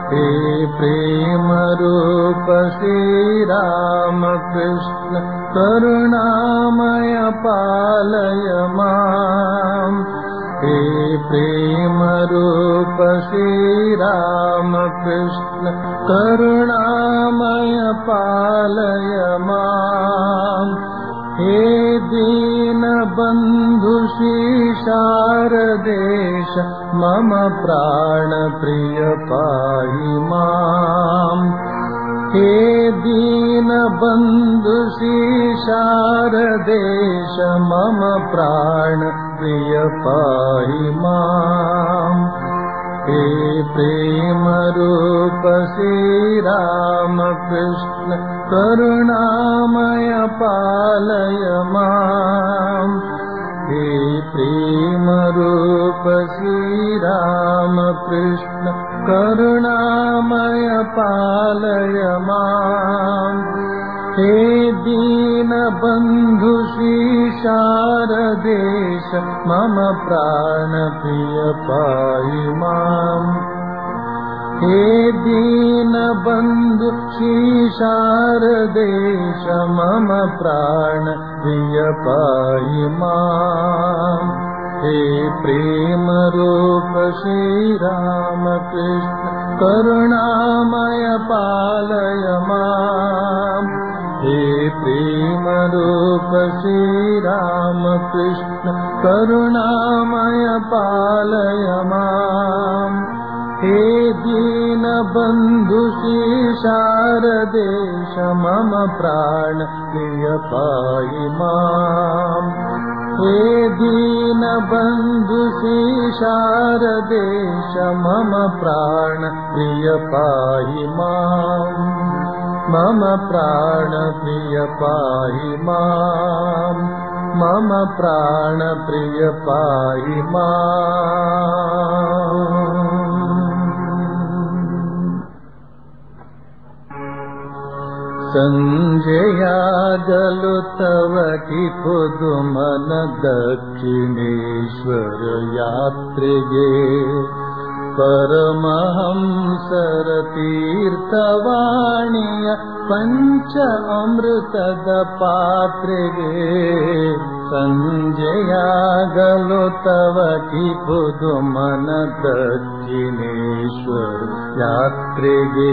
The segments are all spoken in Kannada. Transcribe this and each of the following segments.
हे प्रेम रूप श्रीरामकृष्ण करुणामय पालय माम् हे प्रेम रूप श्रीरामकृष्ण करुणामय पालय माम् हे दीनबन्धु शारदेश मम प्राणप्रिय पाहि माम् हे दीनबन्धु शारदेश मम प्राणप्रिय पाहि माम् हे प्रेमरूप श्रीरामकृष्ण करुणामय पालय माम् हे प्रेमरूप श्रीरामकृष्ण करुणामय पालय माम् हे दीनबन्धु शारदेश मम प्राणप्रिय पाहि माम् हे दीनबन्धु शारदेश मम प्राणप्रिय पाहि माम् हे प्रेमरूप श्रीरामकृष्ण करुणामय पालय माम् हे प्रेमरूप श्रीरामकृष्ण करुणामय पालय माम् हे दीनबन्धु शारदेश मम प्राण प्रिय पाहि माम् हे दीनबन्धु शारदेश मम प्राण प्रिय पाहि माम् मम प्राणप्रिय पाहि माम् मम प्राणप्रिय पाहि माम् सञ्जयागलु तव कि पुदुमन दक्षिणेश्वर यात्रिगे परमहंसर तीर्थवाणीय पञ्च अमृतद पात्रिगे सञ्जयागलो तव कि पुदुमन दक्षिणेश्वर यात्रिगे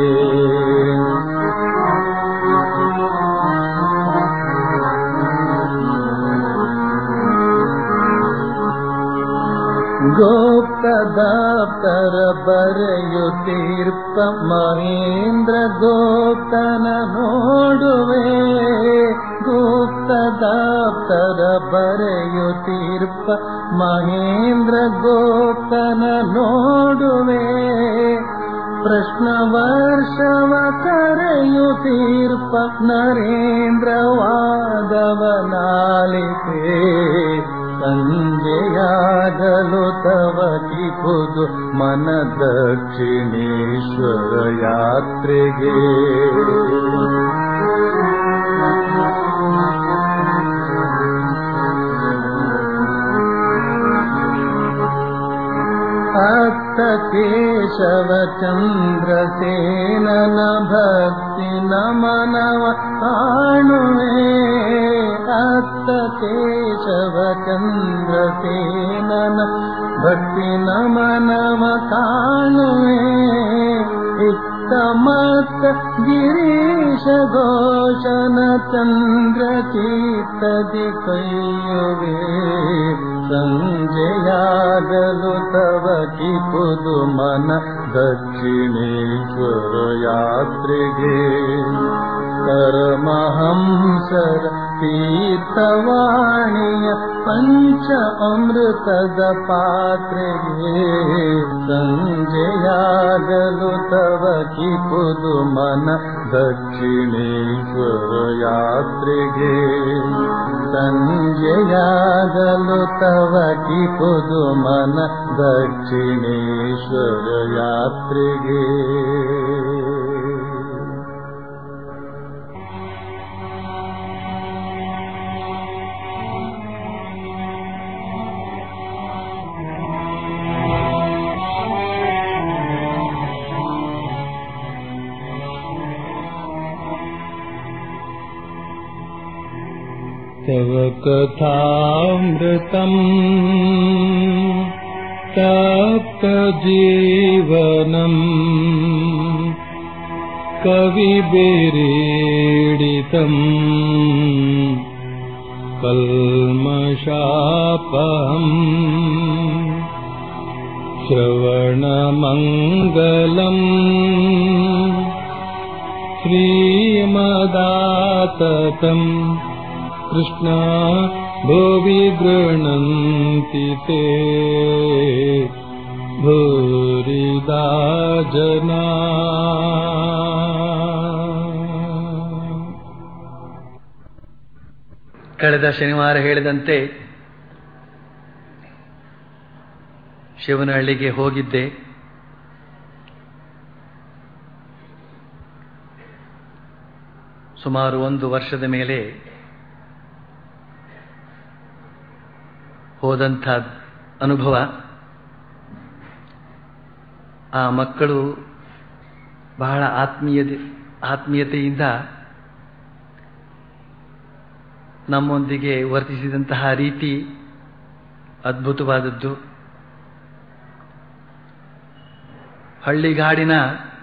ಗೋಪ್ತದಾಪ್ತರ ಬರೆಯುತ್ತೀರ್ಪ ಮಹೇಂದ್ರ ಗೋಪ್ತನ ನೋಡುವೆ ಗುಪ್ತದಾಪ್ತರ ಬರೆಯುತ್ತೀರ್ಪ ಮಹೇಂದ್ರ ಗೋಪ್ತನ ನೋಡುವೆ ಪ್ರಶ್ನ ವರ್ಷವ ಕರೆಯುತ್ತೀರ್ಪ ನರೇಂದ್ರ ವಾದವನಾಲಿಕೆ ಸಂಜೆಯಾಗಲು ತವ ಕಿಪುದು ಮನ ದಕ್ಷಿಣೇಶ್ವರ ಯಾತ್ರೆಗೆ ಅತ್ತ ಕೇಶವ ಚಂದ್ರಸೇನನ ಭಕ್ತಿ ನಮನವ ಕಾಣುವೆ ಅತ್ತ ಕೇಶವ ಚಂದ್ರಸೇನನ ಭಕ್ತಿ ನಮನವ ಕಾಣುವೆ ಇತ್ತ ಮತ್ತ ಗಿರೀಶ ಘೋಷನ ಚಂದ್ರ ಚೀತದಿ ಕೈಯುವೆ ಸಂಜೆಯಾಗಲು ತವ ಕಿಪುದು ಮನ ದಕ್ಷಿಣೇಶ್ವರ ಯಾತ್ರೆಗೆ ಪರಮಹಂಸರ ತೀರ್ಥವಾಣಿಯ ಪಂಚ ಅಮೃತದ ಪಾತ್ರೆಗೆ ಸಂಜೆಯಾಗಲು ತವ ಕಿಪುದು ಮನ ದಕ್ಷಿಣೇಶ್ವರ ಯಾತ್ರೆಗೆ ಸಂಜೆಯಾಗಲು ತವ ಕಿಪುದು ಮನ ದಕ್ಷಿಣೇಶ್ವರ ಯಾತ್ರೆಗೆ तव कथामृतम् तप्तजीवनम् कविभिरीडितम् कल्मषापहम् श्रवणमङ्गलम् श्रीमदाततम् कृष्णा भुवि गृह्णन्ति ते भूरिदा जना ಕಳೆದ ಶನಿವಾರ ಹೇಳಿದಂತೆ ಶಿವನಹಳ್ಳಿಗೆ ಹೋಗಿದ್ದೆ ಸುಮಾರು ಒಂದು ವರ್ಷದ ಮೇಲೆ ಹೋದಂಥ ಅನುಭವ ಆ ಮಕ್ಕಳು ಬಹಳ ಆತ್ಮೀಯತೆ ಆತ್ಮೀಯತೆಯಿಂದ ನಮ್ಮೊಂದಿಗೆ ವರ್ತಿಸಿದಂತಹ ರೀತಿ ಅದ್ಭುತವಾದದ್ದು ಹಳ್ಳಿಗಾಡಿನ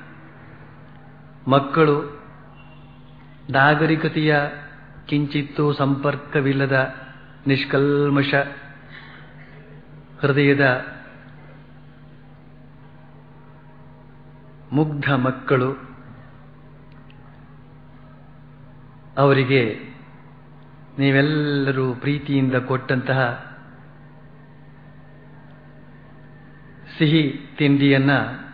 ಮಕ್ಕಳು ನಾಗರಿಕತೆಯ ಕಿಂಚಿತ್ತೂ ಸಂಪರ್ಕವಿಲ್ಲದ ನಿಷ್ಕಲ್ಮಶ ಹೃದಯದ ಮುಗ್ಧ ಮಕ್ಕಳು ಅವರಿಗೆ ನೀವೆಲ್ಲರೂ ಪ್ರೀತಿಯಿಂದ ಕೊಟ್ಟಂತಹ ಸಿಹಿ ತಿಂಡಿಯನ್ನ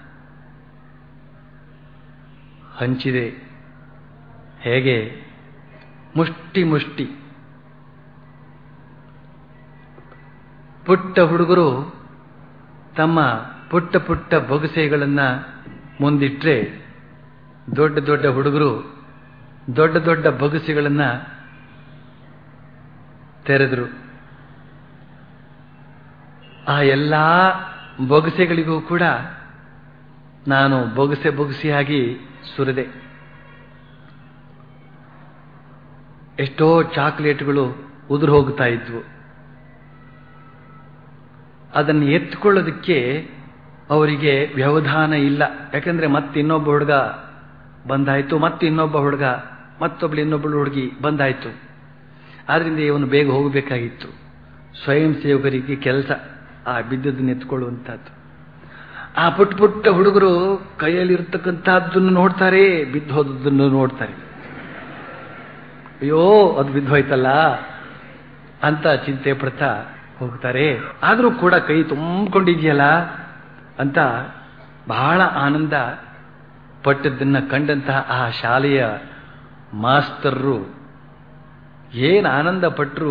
ಹಂಚಿದೆ ಹೇಗೆ ಮುಷ್ಟಿ ಮುಷ್ಟಿ ಪುಟ್ಟ ಹುಡುಗರು ತಮ್ಮ ಪುಟ್ಟ ಪುಟ್ಟ ಬೊಗಸೆಗಳನ್ನ ಮುಂದಿಟ್ರೆ ದೊಡ್ಡ ದೊಡ್ಡ ಹುಡುಗರು ದೊಡ್ಡ ದೊಡ್ಡ ಬೊಗಸೆಗಳನ್ನ ತೆರೆದರು ಆ ಎಲ್ಲ ಬೊಗಸೆಗಳಿಗೂ ಕೂಡ ನಾನು ಬೊಗಸೆ ಬೊಗಸೆಯಾಗಿ ಸುರಿದೆ ಎಷ್ಟೋ ಚಾಕ್ಲೇಟ್ಗಳು ಉದುರು ಹೋಗ್ತಾ ಇದ್ವು ಅದನ್ನು ಎತ್ಕೊಳ್ಳೋದಕ್ಕೆ ಅವರಿಗೆ ವ್ಯವಧಾನ ಇಲ್ಲ ಯಾಕಂದ್ರೆ ಮತ್ತೆ ಇನ್ನೊಬ್ಬ ಹುಡುಗ ಬಂದಾಯ್ತು ಮತ್ತೆ ಇನ್ನೊಬ್ಬ ಹುಡುಗ ಮತ್ತೊಬ್ಳು ಇನ್ನೊಬ್ಬಳು ಹುಡುಗಿ ಬಂದಾಯ್ತು ಆದ್ರಿಂದ ಇವನು ಬೇಗ ಹೋಗಬೇಕಾಗಿತ್ತು ಸ್ವಯಂ ಸೇವಕರಿಗೆ ಕೆಲಸ ಆ ಬಿದ್ದದನ್ನು ಎತ್ಕೊಳ್ಳುವಂಥದ್ದು ಆ ಪುಟ್ಟ ಪುಟ್ಟ ಹುಡುಗರು ಕೈಯಲ್ಲಿರ್ತಕ್ಕಂಥದ್ದನ್ನು ನೋಡ್ತಾರೆ ಬಿದ್ದು ಹೋದದ್ದನ್ನು ನೋಡ್ತಾರೆ ಅಯ್ಯೋ ಅದು ಬಿದ್ದು ಹೋಯ್ತಲ್ಲ ಅಂತ ಚಿಂತೆ ಪಡ್ತಾ ಹೋಗ್ತಾರೆ ಆದರೂ ಕೂಡ ಕೈ ತುಂಬಿಕೊಂಡಿದೆಯಲ್ಲ ಅಂತ ಬಹಳ ಆನಂದ ಪಟ್ಟದ್ದನ್ನ ಕಂಡಂತಹ ಆ ಶಾಲೆಯ ಮಾಸ್ತರರು ಏನು ಆನಂದ ಪಟ್ಟರು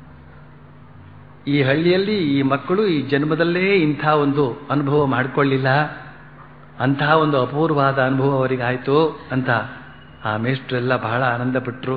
ಈ ಹಳ್ಳಿಯಲ್ಲಿ ಈ ಮಕ್ಕಳು ಈ ಜನ್ಮದಲ್ಲೇ ಇಂಥ ಒಂದು ಅನುಭವ ಮಾಡಿಕೊಳ್ಳಿಲ್ಲ ಅಂತಹ ಒಂದು ಅಪೂರ್ವವಾದ ಅನುಭವ ಅವರಿಗಾಯಿತು ಅಂತ ಆ ಮೇಷ್ಟ್ರೆಲ್ಲ ಬಹಳ ಆನಂದ ಪಟ್ಟರು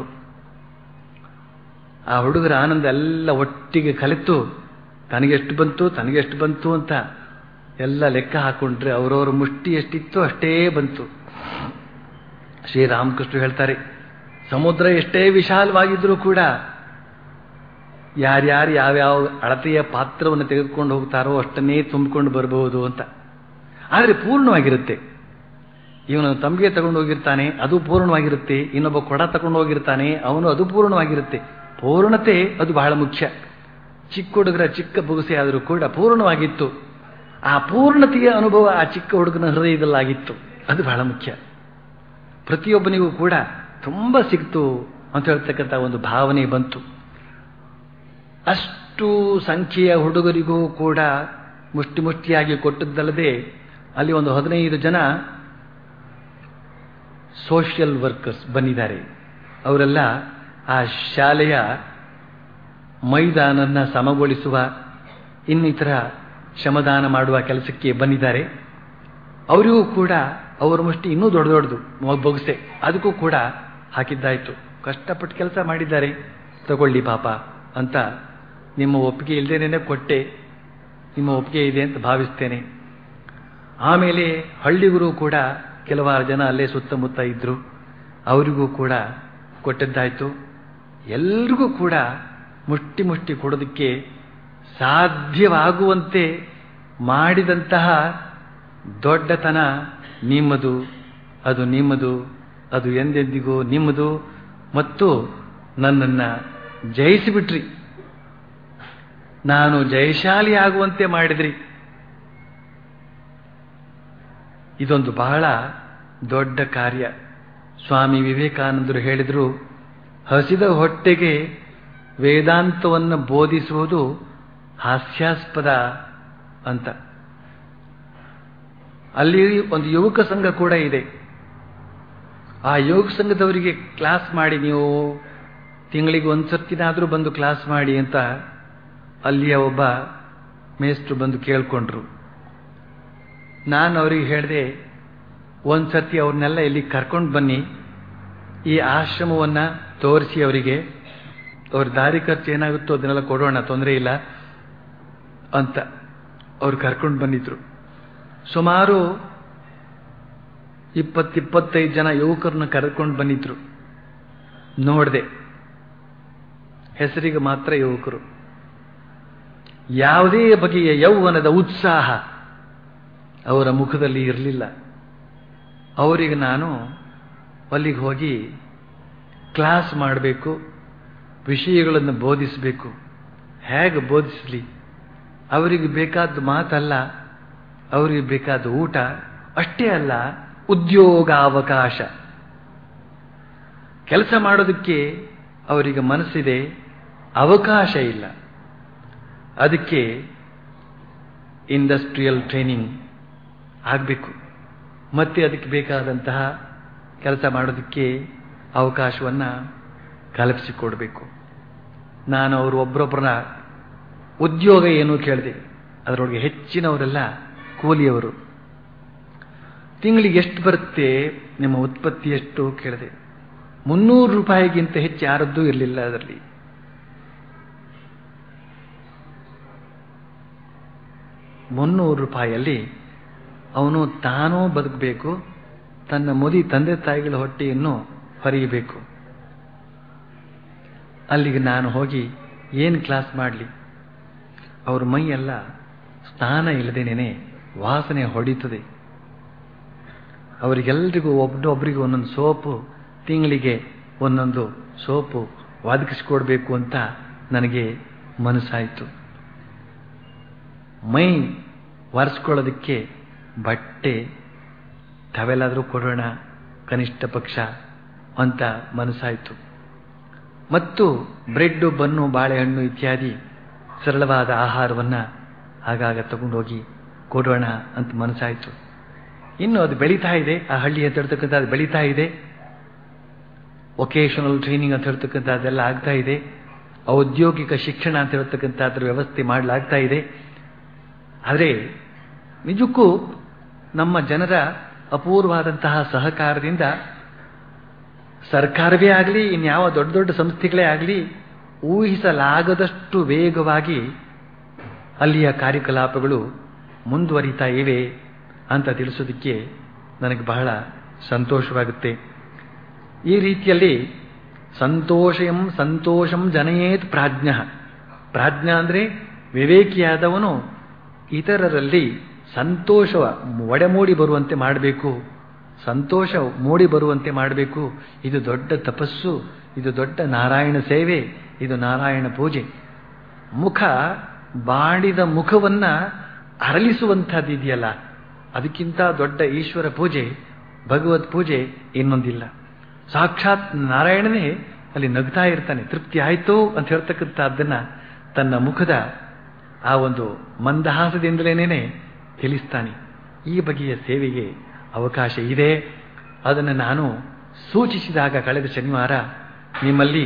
ಆ ಹುಡುಗರ ಆನಂದ ಎಲ್ಲ ಒಟ್ಟಿಗೆ ಕಲಿತು ತನಗೆಷ್ಟು ಬಂತು ತನಗೆಷ್ಟು ಬಂತು ಅಂತ ಎಲ್ಲ ಲೆಕ್ಕ ಹಾಕೊಂಡ್ರೆ ಅವರವರ ಮುಷ್ಟಿ ಎಷ್ಟಿತ್ತು ಅಷ್ಟೇ ಬಂತು ಶ್ರೀರಾಮಕೃಷ್ಣ ಹೇಳ್ತಾರೆ ಸಮುದ್ರ ಎಷ್ಟೇ ವಿಶಾಲವಾಗಿದ್ರೂ ಕೂಡ ಯಾರ್ಯಾರು ಯಾವ್ಯಾವ ಅಳತೆಯ ಪಾತ್ರವನ್ನು ತೆಗೆದುಕೊಂಡು ಹೋಗ್ತಾರೋ ಅಷ್ಟನ್ನೇ ತುಂಬಿಕೊಂಡು ಬರಬಹುದು ಅಂತ ಆದರೆ ಪೂರ್ಣವಾಗಿರುತ್ತೆ ಇವನು ತಂಬಿಗೆ ತಗೊಂಡು ಹೋಗಿರ್ತಾನೆ ಅದು ಪೂರ್ಣವಾಗಿರುತ್ತೆ ಇನ್ನೊಬ್ಬ ಕೊಡ ತಗೊಂಡು ಹೋಗಿರ್ತಾನೆ ಅವನು ಅದು ಪೂರ್ಣವಾಗಿರುತ್ತೆ ಪೂರ್ಣತೆ ಅದು ಬಹಳ ಮುಖ್ಯ ಚಿಕ್ಕ ಹುಡುಗರ ಚಿಕ್ಕ ಬುಗುಸೆ ಆದರೂ ಕೂಡ ಪೂರ್ಣವಾಗಿತ್ತು ಆ ಪೂರ್ಣತೆಯ ಅನುಭವ ಆ ಚಿಕ್ಕ ಹುಡುಗನ ಹೃದಯದಲ್ಲಾಗಿತ್ತು ಅದು ಬಹಳ ಮುಖ್ಯ ಪ್ರತಿಯೊಬ್ಬನಿಗೂ ಕೂಡ ತುಂಬ ಸಿಕ್ತು ಅಂತ ಹೇಳ್ತಕ್ಕಂಥ ಒಂದು ಭಾವನೆ ಬಂತು ಅಷ್ಟು ಸಂಖ್ಯೆಯ ಹುಡುಗರಿಗೂ ಕೂಡ ಮುಷ್ಟಿ ಮುಷ್ಟಿಯಾಗಿ ಕೊಟ್ಟದ್ದಲ್ಲದೆ ಅಲ್ಲಿ ಒಂದು ಹದಿನೈದು ಜನ ಸೋಷಿಯಲ್ ವರ್ಕರ್ಸ್ ಬಂದಿದ್ದಾರೆ ಅವರೆಲ್ಲ ಆ ಶಾಲೆಯ ಮೈದಾನನ್ನ ಸಮಗೊಳಿಸುವ ಇನ್ನಿತರ ಶ್ರಮದಾನ ಮಾಡುವ ಕೆಲಸಕ್ಕೆ ಬಂದಿದ್ದಾರೆ ಅವರಿಗೂ ಕೂಡ ಅವರ ಮುಷ್ಟಿ ಇನ್ನೂ ದೊಡ್ಡ ದೊಡ್ಡದು ಬೊಗಸೆ ಅದಕ್ಕೂ ಕೂಡ ಹಾಕಿದ್ದಾಯ್ತು ಕಷ್ಟಪಟ್ಟು ಕೆಲಸ ಮಾಡಿದ್ದಾರೆ ತಗೊಳ್ಳಿ ಪಾಪ ಅಂತ ನಿಮ್ಮ ಒಪ್ಪಿಗೆ ಇಲ್ಲದೇನೆ ಕೊಟ್ಟೆ ನಿಮ್ಮ ಒಪ್ಪಿಗೆ ಇದೆ ಅಂತ ಭಾವಿಸ್ತೇನೆ ಆಮೇಲೆ ಹಳ್ಳಿಗರು ಕೂಡ ಕೆಲವಾರು ಜನ ಅಲ್ಲೇ ಸುತ್ತಮುತ್ತ ಇದ್ರು ಅವರಿಗೂ ಕೂಡ ಕೊಟ್ಟದ್ದಾಯ್ತು ಎಲ್ರಿಗೂ ಕೂಡ ಮುಷ್ಟಿ ಮುಷ್ಟಿ ಕೊಡೋದಕ್ಕೆ ಸಾಧ್ಯವಾಗುವಂತೆ ಮಾಡಿದಂತಹ ದೊಡ್ಡತನ ನಿಮ್ಮದು ಅದು ನಿಮ್ಮದು ಅದು ಎಂದೆಂದಿಗೂ ನಿಮ್ಮದು ಮತ್ತು ನನ್ನನ್ನು ಜಯಿಸಿಬಿಟ್ರಿ ನಾನು ಜಯಶಾಲಿ ಆಗುವಂತೆ ಮಾಡಿದ್ರಿ ಇದೊಂದು ಬಹಳ ದೊಡ್ಡ ಕಾರ್ಯ ಸ್ವಾಮಿ ವಿವೇಕಾನಂದರು ಹೇಳಿದರು ಹಸಿದ ಹೊಟ್ಟೆಗೆ ವೇದಾಂತವನ್ನು ಬೋಧಿಸುವುದು ಹಾಸ್ಯಾಸ್ಪದ ಅಂತ ಅಲ್ಲಿ ಒಂದು ಯುವಕ ಸಂಘ ಕೂಡ ಇದೆ ಆ ಯೋಗ ಸಂಘದವರಿಗೆ ಕ್ಲಾಸ್ ಮಾಡಿ ನೀವು ತಿಂಗಳಿಗೆ ಒಂದು ಸರ್ತಿನಾದರೂ ಬಂದು ಕ್ಲಾಸ್ ಮಾಡಿ ಅಂತ ಅಲ್ಲಿಯ ಒಬ್ಬ ಮೇಸ್ಟ್ರು ಬಂದು ಕೇಳ್ಕೊಂಡ್ರು ನಾನು ಅವರಿಗೆ ಹೇಳಿದೆ ಒಂದು ಸರ್ತಿ ಅವ್ರನ್ನೆಲ್ಲ ಇಲ್ಲಿ ಕರ್ಕೊಂಡು ಬನ್ನಿ ಈ ಆಶ್ರಮವನ್ನು ತೋರಿಸಿ ಅವರಿಗೆ ಅವ್ರ ದಾರಿ ಖರ್ಚು ಏನಾಗುತ್ತೋ ಅದನ್ನೆಲ್ಲ ಕೊಡೋಣ ತೊಂದರೆ ಇಲ್ಲ ಅಂತ ಅವ್ರು ಕರ್ಕೊಂಡು ಬಂದಿದ್ರು ಸುಮಾರು ಇಪ್ಪತ್ತಿಪ್ಪತ್ತೈದು ಜನ ಯುವಕರನ್ನ ಕರ್ಕೊಂಡು ಬಂದಿದ್ರು ನೋಡಿದೆ ಹೆಸರಿಗೆ ಮಾತ್ರ ಯುವಕರು ಯಾವುದೇ ಬಗೆಯ ಯೌವನದ ಉತ್ಸಾಹ ಅವರ ಮುಖದಲ್ಲಿ ಇರಲಿಲ್ಲ ಅವರಿಗೆ ನಾನು ಅಲ್ಲಿಗೆ ಹೋಗಿ ಕ್ಲಾಸ್ ಮಾಡಬೇಕು ವಿಷಯಗಳನ್ನು ಬೋಧಿಸಬೇಕು ಹೇಗೆ ಬೋಧಿಸಲಿ ಅವರಿಗೆ ಬೇಕಾದ ಮಾತಲ್ಲ ಅವರಿಗೆ ಬೇಕಾದ ಊಟ ಅಷ್ಟೇ ಅಲ್ಲ ಉದ್ಯೋಗ ಅವಕಾಶ ಕೆಲಸ ಮಾಡೋದಕ್ಕೆ ಅವರಿಗೆ ಮನಸ್ಸಿದೆ ಅವಕಾಶ ಇಲ್ಲ ಅದಕ್ಕೆ ಇಂಡಸ್ಟ್ರಿಯಲ್ ಟ್ರೈನಿಂಗ್ ಆಗಬೇಕು ಮತ್ತೆ ಅದಕ್ಕೆ ಬೇಕಾದಂತಹ ಕೆಲಸ ಮಾಡೋದಕ್ಕೆ ಅವಕಾಶವನ್ನು ಕಲ್ಪಿಸಿಕೊಡ್ಬೇಕು ನಾನು ಅವರು ಒಬ್ಬರೊಬ್ಬರನ್ನ ಉದ್ಯೋಗ ಏನು ಕೇಳಿದೆ ಅದರೊಳಗೆ ಹೆಚ್ಚಿನವರೆಲ್ಲ ಕೂಲಿಯವರು ತಿಂಗಳಿಗೆ ಎಷ್ಟು ಬರುತ್ತೆ ನಿಮ್ಮ ಉತ್ಪತ್ತಿ ಎಷ್ಟು ಕೇಳಿದೆ ಮುನ್ನೂರು ರೂಪಾಯಿಗಿಂತ ಹೆಚ್ಚು ಯಾರದ್ದೂ ಇರಲಿಲ್ಲ ಅದರಲ್ಲಿ ಮುನ್ನೂರು ರೂಪಾಯಿಯಲ್ಲಿ ಅವನು ತಾನೂ ಬದುಕಬೇಕು ತನ್ನ ಮುದಿ ತಂದೆ ತಾಯಿಗಳ ಹೊಟ್ಟೆಯನ್ನು ಹೊರೆಯಬೇಕು ಅಲ್ಲಿಗೆ ನಾನು ಹೋಗಿ ಏನು ಕ್ಲಾಸ್ ಮಾಡಲಿ ಅವ್ರ ಮೈಯೆಲ್ಲ ಸ್ನಾನ ಇಲ್ಲದೇನೆ ವಾಸನೆ ಹೊಡಿತದೆ ಅವರಿಗೆಲ್ಲರಿಗೂ ಒಬ್ಬೊಬ್ಬರಿಗೂ ಒಂದೊಂದು ಸೋಪು ತಿಂಗಳಿಗೆ ಒಂದೊಂದು ಸೋಪು ಒದಗಿಸ್ಕೊಡ್ಬೇಕು ಅಂತ ನನಗೆ ಮನಸ್ಸಾಯಿತು ಮೈ ಒರೆಸ್ಕೊಳ್ಳೋದಕ್ಕೆ ಬಟ್ಟೆ ಟವೆಲಾದರೂ ಕೊಡೋಣ ಕನಿಷ್ಠ ಪಕ್ಷ ಅಂತ ಮನಸ್ಸಾಯಿತು ಮತ್ತು ಬ್ರೆಡ್ಡು ಬನ್ನು ಬಾಳೆಹಣ್ಣು ಇತ್ಯಾದಿ ಸರಳವಾದ ಆಹಾರವನ್ನು ಆಗಾಗ ತಗೊಂಡೋಗಿ ಕೊಡೋಣ ಅಂತ ಮನಸ್ಸಾಯಿತು ಇನ್ನು ಅದು ಬೆಳೀತಾ ಇದೆ ಆ ಹಳ್ಳಿ ಅಂತ ಹೇಳ್ತಕ್ಕಂಥ ಅದು ಬೆಳೀತಾ ಇದೆ ವೊಕೇಶನಲ್ ಟ್ರೈನಿಂಗ್ ಅಂತ ಹೇಳ್ತಕ್ಕಂಥದ್ದೆಲ್ಲ ಆಗ್ತಾ ಇದೆ ಔದ್ಯೋಗಿಕ ಶಿಕ್ಷಣ ಅಂತ ಹೇಳ್ತಕ್ಕಂಥದ್ರ ವ್ಯವಸ್ಥೆ ಮಾಡಲಾಗ್ತಾ ಇದೆ ಆದರೆ ನಿಜಕ್ಕೂ ನಮ್ಮ ಜನರ ಅಪೂರ್ವವಾದಂತಹ ಸಹಕಾರದಿಂದ ಸರ್ಕಾರವೇ ಆಗಲಿ ಇನ್ಯಾವ ದೊಡ್ಡ ದೊಡ್ಡ ಸಂಸ್ಥೆಗಳೇ ಆಗಲಿ ಊಹಿಸಲಾಗದಷ್ಟು ವೇಗವಾಗಿ ಅಲ್ಲಿಯ ಕಾರ್ಯಕಲಾಪಗಳು ಮುಂದುವರಿತಾ ಇವೆ ಅಂತ ತಿಳಿಸೋದಕ್ಕೆ ನನಗೆ ಬಹಳ ಸಂತೋಷವಾಗುತ್ತೆ ಈ ರೀತಿಯಲ್ಲಿ ಸಂತೋಷಂ ಸಂತೋಷಂ ಜನಯೇತ್ ಪ್ರಾಜ್ಞ ಪ್ರಾಜ್ಞ ಅಂದರೆ ವಿವೇಕಿಯಾದವನು ಇತರರಲ್ಲಿ ಸಂತೋಷ ಒಡೆಮೂಡಿ ಬರುವಂತೆ ಮಾಡಬೇಕು ಸಂತೋಷ ಮೂಡಿ ಬರುವಂತೆ ಮಾಡಬೇಕು ಇದು ದೊಡ್ಡ ತಪಸ್ಸು ಇದು ದೊಡ್ಡ ನಾರಾಯಣ ಸೇವೆ ಇದು ನಾರಾಯಣ ಪೂಜೆ ಮುಖ ಬಾಡಿದ ಮುಖವನ್ನ ಅರಳಿಸುವಂಥದ್ದು ಇದೆಯಲ್ಲ ಅದಕ್ಕಿಂತ ದೊಡ್ಡ ಈಶ್ವರ ಪೂಜೆ ಭಗವತ್ ಪೂಜೆ ಇನ್ನೊಂದಿಲ್ಲ ಸಾಕ್ಷಾತ್ ನಾರಾಯಣನೇ ಅಲ್ಲಿ ನಗ್ತಾ ಇರ್ತಾನೆ ತೃಪ್ತಿ ಆಯಿತು ಅಂತ ಹೇಳ್ತಕ್ಕಂಥದ್ದನ್ನ ತನ್ನ ಮುಖದ ಆ ಒಂದು ಮಂದಹಾಸದಿಂದಲೇನೆ ತಿಳಿಸ್ತಾನೆ ಈ ಬಗೆಯ ಸೇವೆಗೆ ಅವಕಾಶ ಇದೆ ಅದನ್ನು ನಾನು ಸೂಚಿಸಿದಾಗ ಕಳೆದ ಶನಿವಾರ ನಿಮ್ಮಲ್ಲಿ